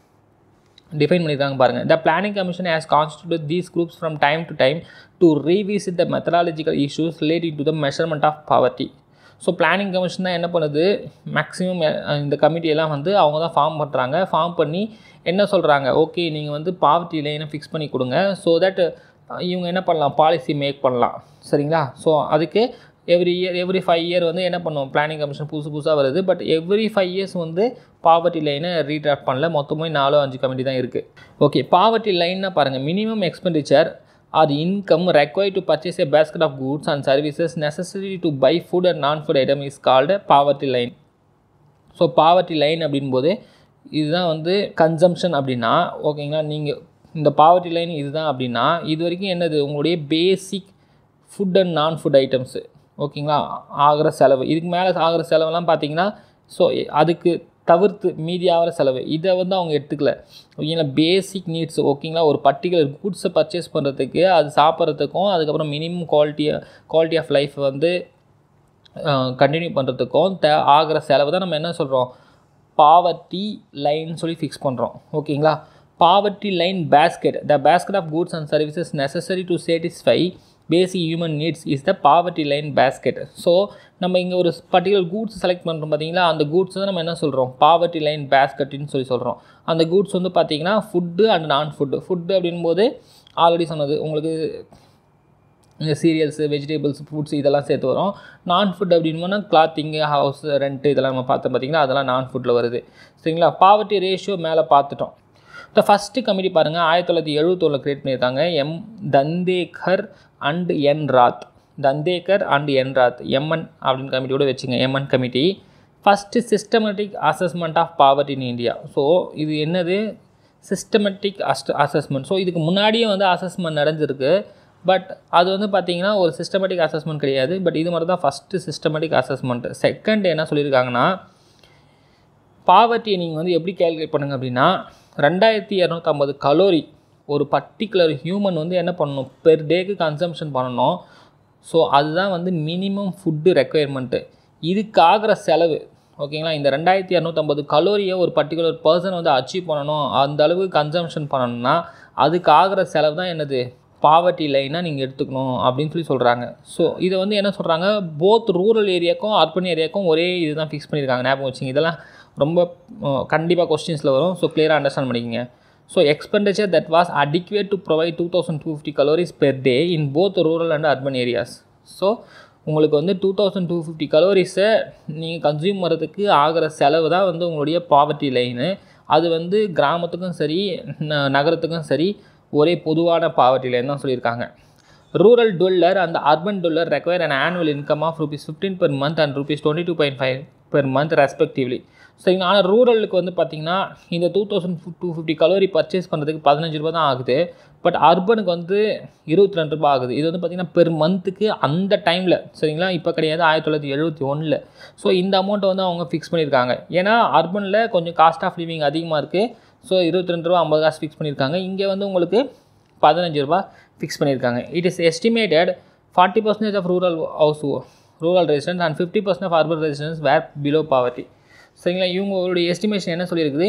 டிஃபைன் பண்ணியிருக்காங்க பாருங்கள் the planning commission has constitute these groups from time to time to revisit the methodological issues relating to the measurement of poverty so planning commission தான் என்ன பண்ணுது மேக்ஸிமம் இந்த கமிட்டியெல்லாம் வந்து அவங்க தான் ஃபார்ம் பண்ணுறாங்க ஃபார்ம் பண்ணி என்ன சொல்கிறாங்க ஓகே நீங்கள் வந்து பாவர்ட்டி லைனை ஃபிக்ஸ் பண்ணி கொடுங்க ஸோ தட் இவங்க என்ன பண்ணலாம் பாலிசி மேக் பண்ணலாம் சரிங்களா ஸோ அதுக்கு every year every five year வந்து என்ன பண்ணுவோம் பிளானிங் கமிஷன் புதுசு புதுசாக வருது பட் எவ்ரி ஃபைவ் இயர்ஸ் வந்து பாவர்ட்டி லைனை ரீட்ராஃப்ட் பண்ணல மொத்தமே நாலோ அஞ்சு கமிட்டி தான் இருக்குது ஓகே பாவர்ட்டி லைன்னா பாருங்கள் minimum expenditure or income required to purchase a basket of goods and services necessary to buy food and non-food item is called poverty line so poverty line அப்படின்போது இதுதான் வந்து கன்சம்ஷன் அப்படின்னா ஓகேங்களா நீங்கள் இந்த பாவர்ட்டி லைன் இதுதான் அப்படின்னா இது வரைக்கும் என்னது உங்களுடைய basic food and non food items ஓகேங்களா ஆகிற செலவு இதுக்கு மேலே ஆகிற செலவெல்லாம் பார்த்தீங்கன்னா ஸோ அதுக்கு தவிர்த்து மீதி ஆகிற செலவு இதை வந்து அவங்க எடுத்துக்கல ஓகேங்களா பேசிக் நீட்ஸ் ஓகேங்களா ஒரு பர்டிகுலர் குட்ஸை பர்ச்சேஸ் பண்ணுறதுக்கு அது சாப்பிட்றதுக்கும் அதுக்கப்புறம் minimum quality quality of life வந்து கண்டினியூ பண்ணுறதுக்கும் தே ஆகிற செலவு தான் நம்ம என்ன சொல்கிறோம் பாவர்ட்டி லைன் சொல்லி ஃபிக்ஸ் பண்ணுறோம் ஓகேங்களா poverty line basket the basket of goods and services necessary to satisfy basic human needs is the poverty line basket so நம்ம இங்கே ஒரு பர்டிகுலர் கூட்ஸ் செலக்ட் பண்ணுறோம் பார்த்தீங்களா அந்த கூட்ஸ் தான் நம்ம என்ன சொல்கிறோம் பாவர்ட்டி லைன் பேஸ்கெட்டுன்னு சொல்லி சொல்கிறோம் அந்த கூட்ஸ் வந்து பார்த்தீங்கன்னா food and non food food அப்படின்போது ஆல்ரெடி சொன்னது உங்களுக்கு இந்த சீரியல்ஸு வெஜிடபிள்ஸ் ஃப்ரூட்ஸ் இதெல்லாம் சேர்த்து வரும் நான் ஃபுட் அப்படின்னா கிளாத்திங்கு ஹவுஸ் ரெண்ட்டு இதெல்லாம் நம்ம பார்த்தோம் பார்த்தீங்கன்னா அதெல்லாம் நான் ஃபுட்டில் வருது சரிங்களா பாவர்ட்டி ரேஷியோ மேலே பார்த்துட்டோம் இந்த ஃபஸ்ட்டு கமிட்டி பாருங்கள் ஆயிரத்தி தொள்ளாயிரத்தி எழுபத்தொன்னில் க்ரியேட் பண்ணியிருக்காங்க M Dandekar and N Rath Dandekar and N Rath MN அப்படின்னு கமிட்டியோட வச்சுங்க MN committee first systematic assessment of poverty in India so இது என்னது சிஸ்டமேட்டிக் அஸ்ட் அசஸ்மெண்ட் ஸோ இதுக்கு முன்னாடியே வந்து அசஸ்மெண்ட் நடந்திருக்கு பட் அது வந்து பார்த்திங்கன்னா ஒரு சிஸ்டமேட்டிக் அசஸ்மெண்ட் கிடையாது பட் இது மாதிரி தான் ஃபஸ்ட்டு சிஸ்டமேட்டிக் அசஸ்மெண்ட் செகண்ட் என்ன சொல்லியிருக்காங்கன்னா பாவர்ட்டியை நீங்கள் வந்து எப்படி கேல்குலேட் பண்ணுங்க அப்படின்னா ரெண்டாயிரத்தி இரநூத்தம்பது கலோரி ஒரு பர்டிகுலர் ஹியூமன் வந்து என்ன பண்ணணும் பெர் டேக்கு கன்சம்ஷன் பண்ணணும் ஸோ அதுதான் வந்து மினிமம் ஃபுட்டு ரெக்குயர்மெண்ட்டு இதுக்கு ஆகிற செலவு ஓகேங்களா இந்த ரெண்டாயிரத்தி இரநூத்தம்பது கலோரியை ஒரு பர்டிகுலர் பர்சன் வந்து அச்சீவ் பண்ணணும் அந்த அளவு கன்சம்ஷன் பண்ணணும்னா அதுக்கு ஆகிற செலவு தான் என்னது பாவர்ட்டி லைனாக நீங்கள் எடுத்துக்கணும் அப்படின்னு சொல்லி சொல்கிறாங்க ஸோ இதை வந்து என்ன சொல்கிறாங்க போத் ரூரல் ஏரியாக்கும் அர்பன் ஏரியாக்கும் ஒரே இது தான் ஃபிக்ஸ் பண்ணியிருக்காங்க ஞாபகம் வச்சுங்க இதெல்லாம் ரொம்ப கண்டிப்பாக கொஸ்டின்ஸில் வரும் ஸோ கிளியராக அண்டர்ஸ்டாண்ட் பண்ணிக்கங்க so expenditure that was adequate to provide two thousand two fifty calories per day in both rural and urban areas so உங்களுக்கு வந்து டூ தௌசண்ட் டூ ஃபிஃப்டி கலோரிஸை நீங்கள் கன்சியூம் பண்ணுறதுக்கு ஆகிற செலவு தான் வந்து உங்களுடைய பாவர்ட்டி லைனு அது வந்து கிராமத்துக்கும் சரி ந- நகரத்துக்கும் சரி ஒரே பொதுவான பாவர்ட்டி லைன் தான் சொல்லியிருக்காங்க ரூரல் டுவெல்லர் அந்த urban dweller require an annual income of rupees fifteen per month and rupees twenty two point five per month respectively சரிங்களா ஆனால் ரூரலுக்கு வந்து பார்த்தீங்கன்னா இந்த two thousand two fifty calorie purchase பண்ணுறதுக்கு பதினஞ்சு ரூபா தான் ஆகுது பட் அர்பனுக்கு வந்து இருபத்தி ரெண்டு ரூபா ஆகுது இது வந்து பார்த்திங்கன்னா பெர் மந்த்துக்கு அந்த டைமில் சரிங்களா இப்போ கிடையாது ஆயிரத்தி தொள்ளாயிரத்தி எழுபத்தி ஒன்றில் ஸோ இந்த அமௌண்ட்டை வந்து அவங்க ஃபிக்ஸ் பண்ணியிருக்காங்க ஏன்னா அர்பனில் கொஞ்சம் காஸ்ட் ஆஃப் லிவிங் அதிகமாக இருக்குது ஸோ இருபத்தி ரெண்டு ரூபா ஐம்பது காசு ஃபிக்ஸ் பண்ணியிருக்காங்க இங்கே வந்து உங்களுக்கு பதினஞ்சு ரூபா ஃபிக்ஸ் பண்ணியிருக்காங்க it is estimated forty percentage of rural house rural residence and fifty percent of urban residence were below poverty சரிங்களா இவங்களுடைய எஸ்டிமேஷன் என்ன சொல்லியிருக்குது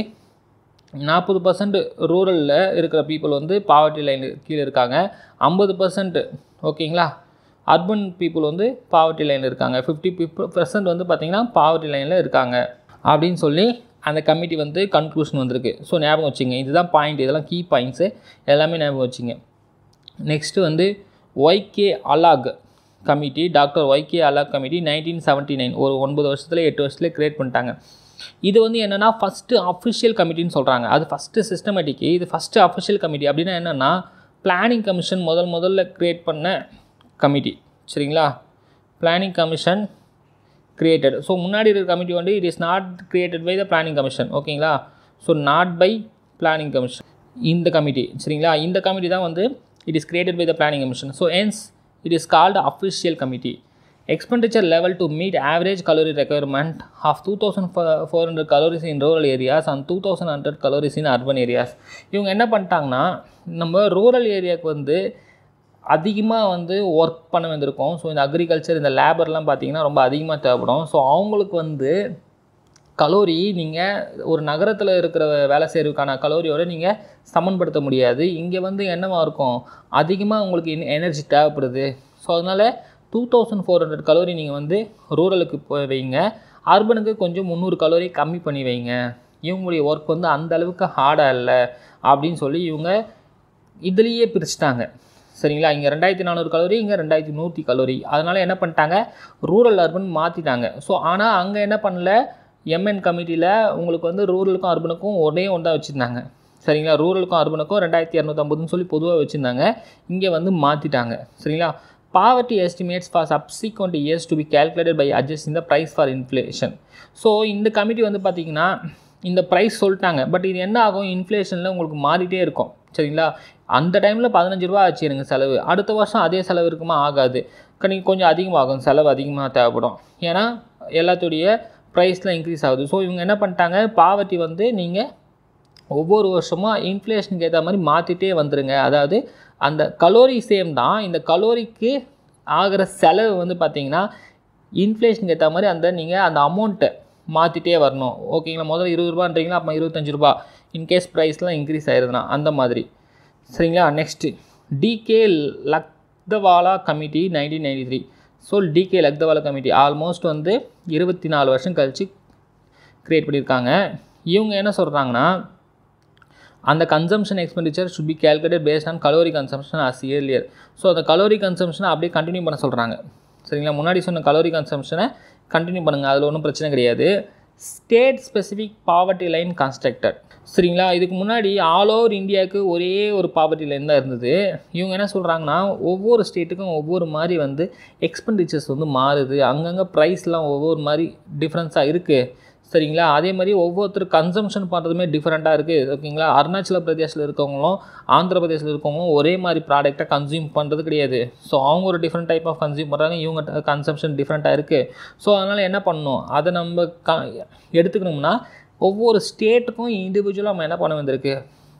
நாற்பது பர்சன்ட் ரூரலில் இருக்கிற பீப்புள் வந்து பாவர்ட்டி லைன் கீழே இருக்காங்க ஐம்பது பர்சன்ட் ஓகேங்களா அர்பன் பீப்புள் வந்து பாவர்ட்டி லைனில் இருக்காங்க ஃபிஃப்டி பர்சன்ட் வந்து பார்த்திங்கன்னா பாவர்ட்டி லைனில் இருக்காங்க அப்படின்னு சொல்லி அந்த கமிட்டி வந்து கன்க்ளூஷன் வந்திருக்கு ஸோ ஞாபகம் வச்சுங்க இதுதான் பாயிண்ட் இதெல்லாம் கீ பாயிண்ட்ஸு எல்லாமே ஞாபகம் வச்சுங்க நெக்ஸ்ட்டு வந்து YK Alagh committee doctor YK Alagh committee nineteen seventy nine ஒரு ஒன்பது வருஷத்துல எட்டு வருஷத்துல கிரியேட் பண்ணிட்டாங்க இது வந்து என்னென்னா ஃபஸ்ட்டு அஃபிஷியல் கமிட்டின்னு சொல்கிறாங்க அது ஃபஸ்ட்டு சிஸ்டமேட்டிக்கு இது ஃபஸ்ட்டு அஃபிஷியல் கமிட்டி அப்படின்னா என்னென்னா பிளானிங் கமிஷன் முதல் முதல்ல கிரியேட் பண்ண கமிட்டி சரிங்களா பிளானிங் கமிஷன் கிரியேட்டட் ஸோ முன்னாடி இருக்கிற கமிட்டி வந்து it is not created by the planning commission ஓகேங்களா so not by planning commission இந்த கமிட்டி சரிங்களா இந்த கமிட்டி தான் வந்து it is created by the planning commission so hence it is called official committee expenditure level to meet average calorie requirement of 2400 calories in rural areas and 2100 calories in urban areas இவங்க என்ன பண்ணிட்டாங்கன்னா நம்ம ரூரல் ஏரியாவுக்கு வந்து அதிகமாக வந்து ஒர்க் பண்ண வந்திருக்கோம் ஸோ இந்த அக்ரிகல்ச்சர் இந்த லேபர்லாம் பார்த்தீங்கன்னா ரொம்ப அதிகமாக தேவைப்படும் ஸோ அவங்களுக்கு வந்து கலோரி நீங்கள் ஒரு நகரத்தில் இருக்கிற வேலை செய்கிறதுக்கான கலோரியோட நீங்கள் சமன்படுத்த முடியாது இங்கே வந்து என்னவாக இருக்கும் அதிகமாக உங்களுக்கு எனர்ஜி தேவைப்படுது ஸோ அதனால் two thousand four hundred calorie நீங்கள் வந்து ரூரலுக்கு போய் வைங்க அர்பனுக்கு கொஞ்சம் முந்நூறு கலோரி கம்மி பண்ணி வைங்க இவங்களுடைய ஒர்க் வந்து அந்த அளவுக்கு ஹார்டாக இல்லை அப்படின்னு சொல்லி இவங்க இதுலேயே பிரிச்சுட்டாங்க சரிங்களா இங்கே ரெண்டாயிரத்தி நானூறு கலோரி இங்கே ரெண்டாயிரத்தி நூற்றி கலோரி அதனால் என்ன பண்ணிட்டாங்க ரூரல் அர்பன் மாற்றிட்டாங்க ஸோ ஆனால் அங்கே என்ன பண்ணல எம்என் கமிட்டியில் உங்களுக்கு வந்து ரூரலுக்கும் அர்பனுக்கும் ஒரே ஒன்றா வச்சுருந்தாங்க சரிங்களா ரூரலுக்கும் அர்பனுக்கும் ரெண்டாயிரத்தி இரநூத்தம்பதுன்னு சொல்லி பொதுவாக வச்சுருந்தாங்க இங்கே வந்து மாற்றிட்டாங்க சரிங்களா poverty estimates for subsequent years to be calculated by adjusting the price for inflation so இந்த கமிட்டி வந்து பார்த்திங்கன்னா இந்த ப்ரைஸ் சொல்லிட்டாங்க பட் இது என்ன ஆகும் இன்ஃப்ளேஷனில் உங்களுக்கு மாறிட்டே இருக்கும் சரிங்களா அந்த டைமில் பதினஞ்சு ரூபா ஆச்சு எனக்கு செலவு அடுத்த வருஷம் அதே செலவு இருக்குமா ஆகாது கணி- கொஞ்சம் அதிகமாகும் செலவு அதிகமாக தேவைப்படும் ஏன்னா எல்லாத்துடைய ப்ரைஸ்லாம் இன்க்ரீஸ் ஆகுது ஸோ இவங்க என்ன பண்ணிட்டாங்க பாவர்ட்டி வந்து நீங்கள் ஒவ்வொரு வருஷமும் இன்ஃப்ளேஷனுக்கு ஏற்ற மாதிரி மாற்றிட்டே வந்துருங்க அதாவது அந்த கலோரி சேம் தான் இந்த கலோரிக்கு ஆகிற செலவு வந்து பார்த்தீங்கன்னா இன்ஃப்ளேஷனுக்கு ஏற்ற மாதிரி அந்த நீங்கள் அந்த அமௌண்ட்டை மாற்றிட்டே வரணும் ஓகேங்களா முதல்ல இருபது ரூபான்றீங்களா அப்போ இருபத்தஞ்சு ரூபா இன்கேஸ் ப்ரைஸ்லாம் இன்க்ரீஸ் ஆயிருதுன்னா அந்த மாதிரி சரிங்களா next DK Lakdawala committee nineteen ninety three so DK Lakdawala committee almost வந்து இருபத்தி நாலு வருஷம் கழித்து க்ரியேட் பண்ணியிருக்காங்க இவங்க என்ன சொல்கிறாங்கன்னா அந்த consumption expenditure should be calculated based on calorie consumption as earlier ஸோ அந்த கலோரி கன்சம்ஷனை அப்படியே கண்டினியூ பண்ண சொல்கிறாங்க சரிங்களா முன்னாடி சொன்ன கலோரி கன்சம்ஷனை கண்டினியூ பண்ணுங்கள் அதில் ஒன்றும் பிரச்சனை கிடையாது state specific poverty line constructed சரிங்களா இதுக்கு முன்னாடி ஆல் ஓவர் இந்தியாவுக்கு ஒரே ஒரு பாவர்ட்டி லைன் தான் இருந்தது இவங்க என்ன சொல்கிறாங்கன்னா ஒவ்வொரு ஸ்டேட்டுக்கும் ஒவ்வொரு மாதிரி வந்து எக்ஸ்பெண்டிச்சர்ஸ் வந்து மாறுது அங்கங்கே ப்ரைஸ்லாம் ஒவ்வொரு மாதிரி டிஃப்ரென்ஸாக இருக்குது சரிங்களா அதே மாதிரி ஒவ்வொருத்தர் கன்சம்ஷன் பண்ணுறதுமே டிஃப்ரெண்ட்டாக இருக்குது ஓகேங்களா அருணாச்சல பிரதேசில் இருக்கவங்களும் ஆந்திர பிரதேசில் இருக்கவங்களும் ஒரே மாதிரி ப்ராடக்ட்டை கன்சியூம் பண்ணுறது கிடையாது ஸோ அவங்க ஒரு டிஃப்ரெண்ட் டைப் ஆஃப் கன்சியூம் பண்ணுறாங்க இவங்க கன்சம்ஷன் டிஃப்ரெண்ட்டாக இருக்குது ஸோ அதனால் என்ன பண்ணணும் அதை நம்ம க எடுத்துக்கணும்னா ஒவ்வொரு ஸ்டேட்டுக்கும் இண்டிவிஜுவலாக நம்ம என்ன பண்ண வந்திருக்கு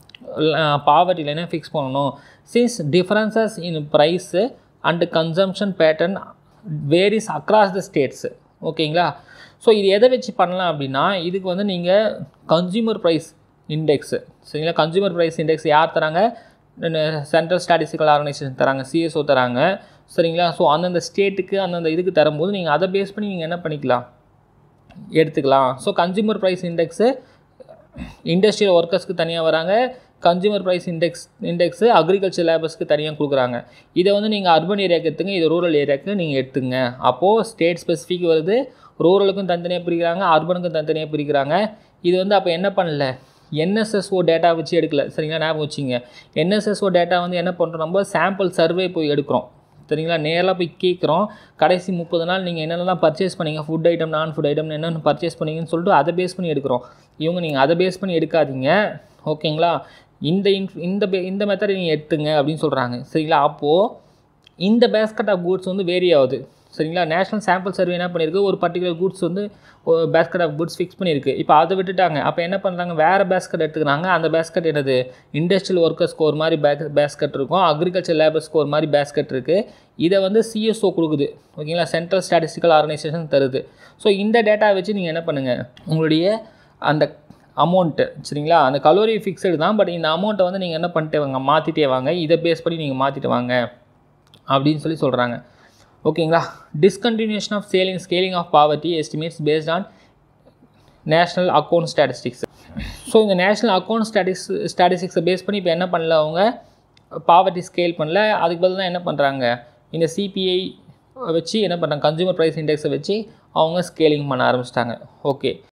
பாவர்ட்டி லைனை ஃபிக்ஸ் பண்ணணும் since differences in price and consumption pattern varies across the states ஓகேங்களா ஸோ இது எதை வச்சு பண்ணலாம் அப்படின்னா இதுக்கு வந்து நீங்கள் கன்சியூமர் ப்ரைஸ் இண்டெக்ஸு சரிங்களா கன்சியூமர் ப்ரைஸ் இண்டெக்ஸ் யார் தராங்க சென்ட்ரல் ஸ்டாட்டிஸ்டிக்கல் ஆர்கனைசேஷன் தராங்க சிஎஸ்ஓ தராங்க சரிங்களா ஸோ அந்தந்த ஸ்டேட்டுக்கு அந்தந்த இதுக்கு தரும்போது நீங்கள் அதை பேஸ் பண்ணி நீங்கள் என்ன பண்ணிக்கலாம் எடுத்துக்கலாம் so consumer price index industrial ஒர்க்கர்ஸ்க்கு தனியாக வராங்க consumer price index index agriculture லேபர்ஸ்க்கு தனியாக கொடுக்குறாங்க இதை வந்து நீங்கள் அர்பன் ஏரியாவுக்கு எடுத்துங்க இது ரூரல் ஏரியாவுக்கு நீங்கள் எடுத்துங்க அப்போது ஸ்டேட் ஸ்பெசிஃபிக் வருது ரூரலுக்கும் தனித்தனியாக பிரிக்கிறாங்க அர்பனுக்கும் தனித்தனியாக பிரிக்கிறாங்க இது வந்து அப்போ என்ன பண்ணல என்எஸ்எஸ்ஓ டேட்டா வச்சு எடுக்கல சரிங்களா ஞாபகம் வச்சுங்க என்எஸ்எஸ்ஓ டேட்டா வந்து என்ன பண்ணுறோம் நம்ம சாம்பிள் சர்வே போய் எடுக்கிறோம் சரிங்களா நேராக போய் கேட்குறோம் கடைசி முப்பது நாள் நீங்கள் என்னென்னலாம் பர்ச்சேஸ் பண்ணீங்க food item non food item என்னென்ன பர்ச்சேஸ் பண்ணீங்கன்னு சொல்லிட்டு அதை பேஸ் பண்ணி எடுக்கிறோம் இவங்க நீங்கள் அதை பேஸ் பண்ணி எடுக்காதீங்க ஓகேங்களா இந்த இன்ஃப் இந்த பே இந்த மெத்தட் நீங்கள் எடுத்துங்க அப்படின்னு சொல்கிறாங்க சரிங்களா அப்போது இந்த பேஸ்கட் ஆஃப் கூட்ஸ் வந்து வேரி ஆகுது சரிங்களா நேஷனல் சாம்பிள் சர்வே என்ன பண்ணியிருக்கு ஒரு பர்டிகுலர் கூட்ஸ் வந்து பேஸ்கட் ஆஃப் குட்ஸ் ஃபிக்ஸ் பண்ணியிருக்கு இப்போ அதை விட்டுட்டாங்க அப்போ என்ன பண்ணுறாங்க வேறு பேஸ்கட் எடுத்துக்கிறாங்க அந்த பேஸ்கட் என்னது இண்டஸ்ட்ரியல் ஒர்க்கர்ஸ்க்கு ஒரு மாதிரி பேக் பேஸ்கட் இருக்கும் அக்ரிகல்ச்சர் லேபர்ஸ்க்கு ஒரு மாதிரி பேஸ்கட் இருக்குது இதை வந்து சிஎஸ்ஓ கொடுக்குது ஓகேங்களா சென்ட்ரல் ஸ்டாட்டிஸ்டிக்கல் ஆர்கனைசேஷன் தருது ஸோ இந்த டேட்டா வச்சு நீங்கள் என்ன பண்ணுங்கள் உங்களுடைய அந்த அமௌண்ட்டு சரிங்களா அந்த கலோரி ஃபிக்ஸடு தான் பட் இந்த அமௌண்ட்டை வந்து நீங்கள் என்ன பண்ணிட்டு வாங்க மாற்றிட்டே வாங்க இதை பேஸ் பண்ணி நீங்கள் மாற்றிட்டு வாங்க அப்படின்னு சொல்லி சொல்கிறாங்க ஓகேங்களா டிஸ்கண்டினியூஷன் ஆஃப் சேலிங் scaling of poverty estimates based on national account statistics so இந்த நேஷ்னல் அக்கௌண்ட் ஸ்டாட்டிக்ஸ் ஸ்டாட்டிஸ்டிக்ஸை பேஸ் பண்ணி இப்போ என்ன பண்ணல அவங்க பாவர்ட்டி ஸ்கேல் பண்ணல அதுக்கு பதில் தான் என்ன பண்ணுறாங்க இந்த சிபிஐ வச்சு என்ன பண்ணுறாங்க கன்சூமர் ப்ரைஸ் இண்டெக்ஸை வச்சு அவங்க ஸ்கேலிங் பண்ண ஆரம்பிச்சிட்டாங்க ஓகே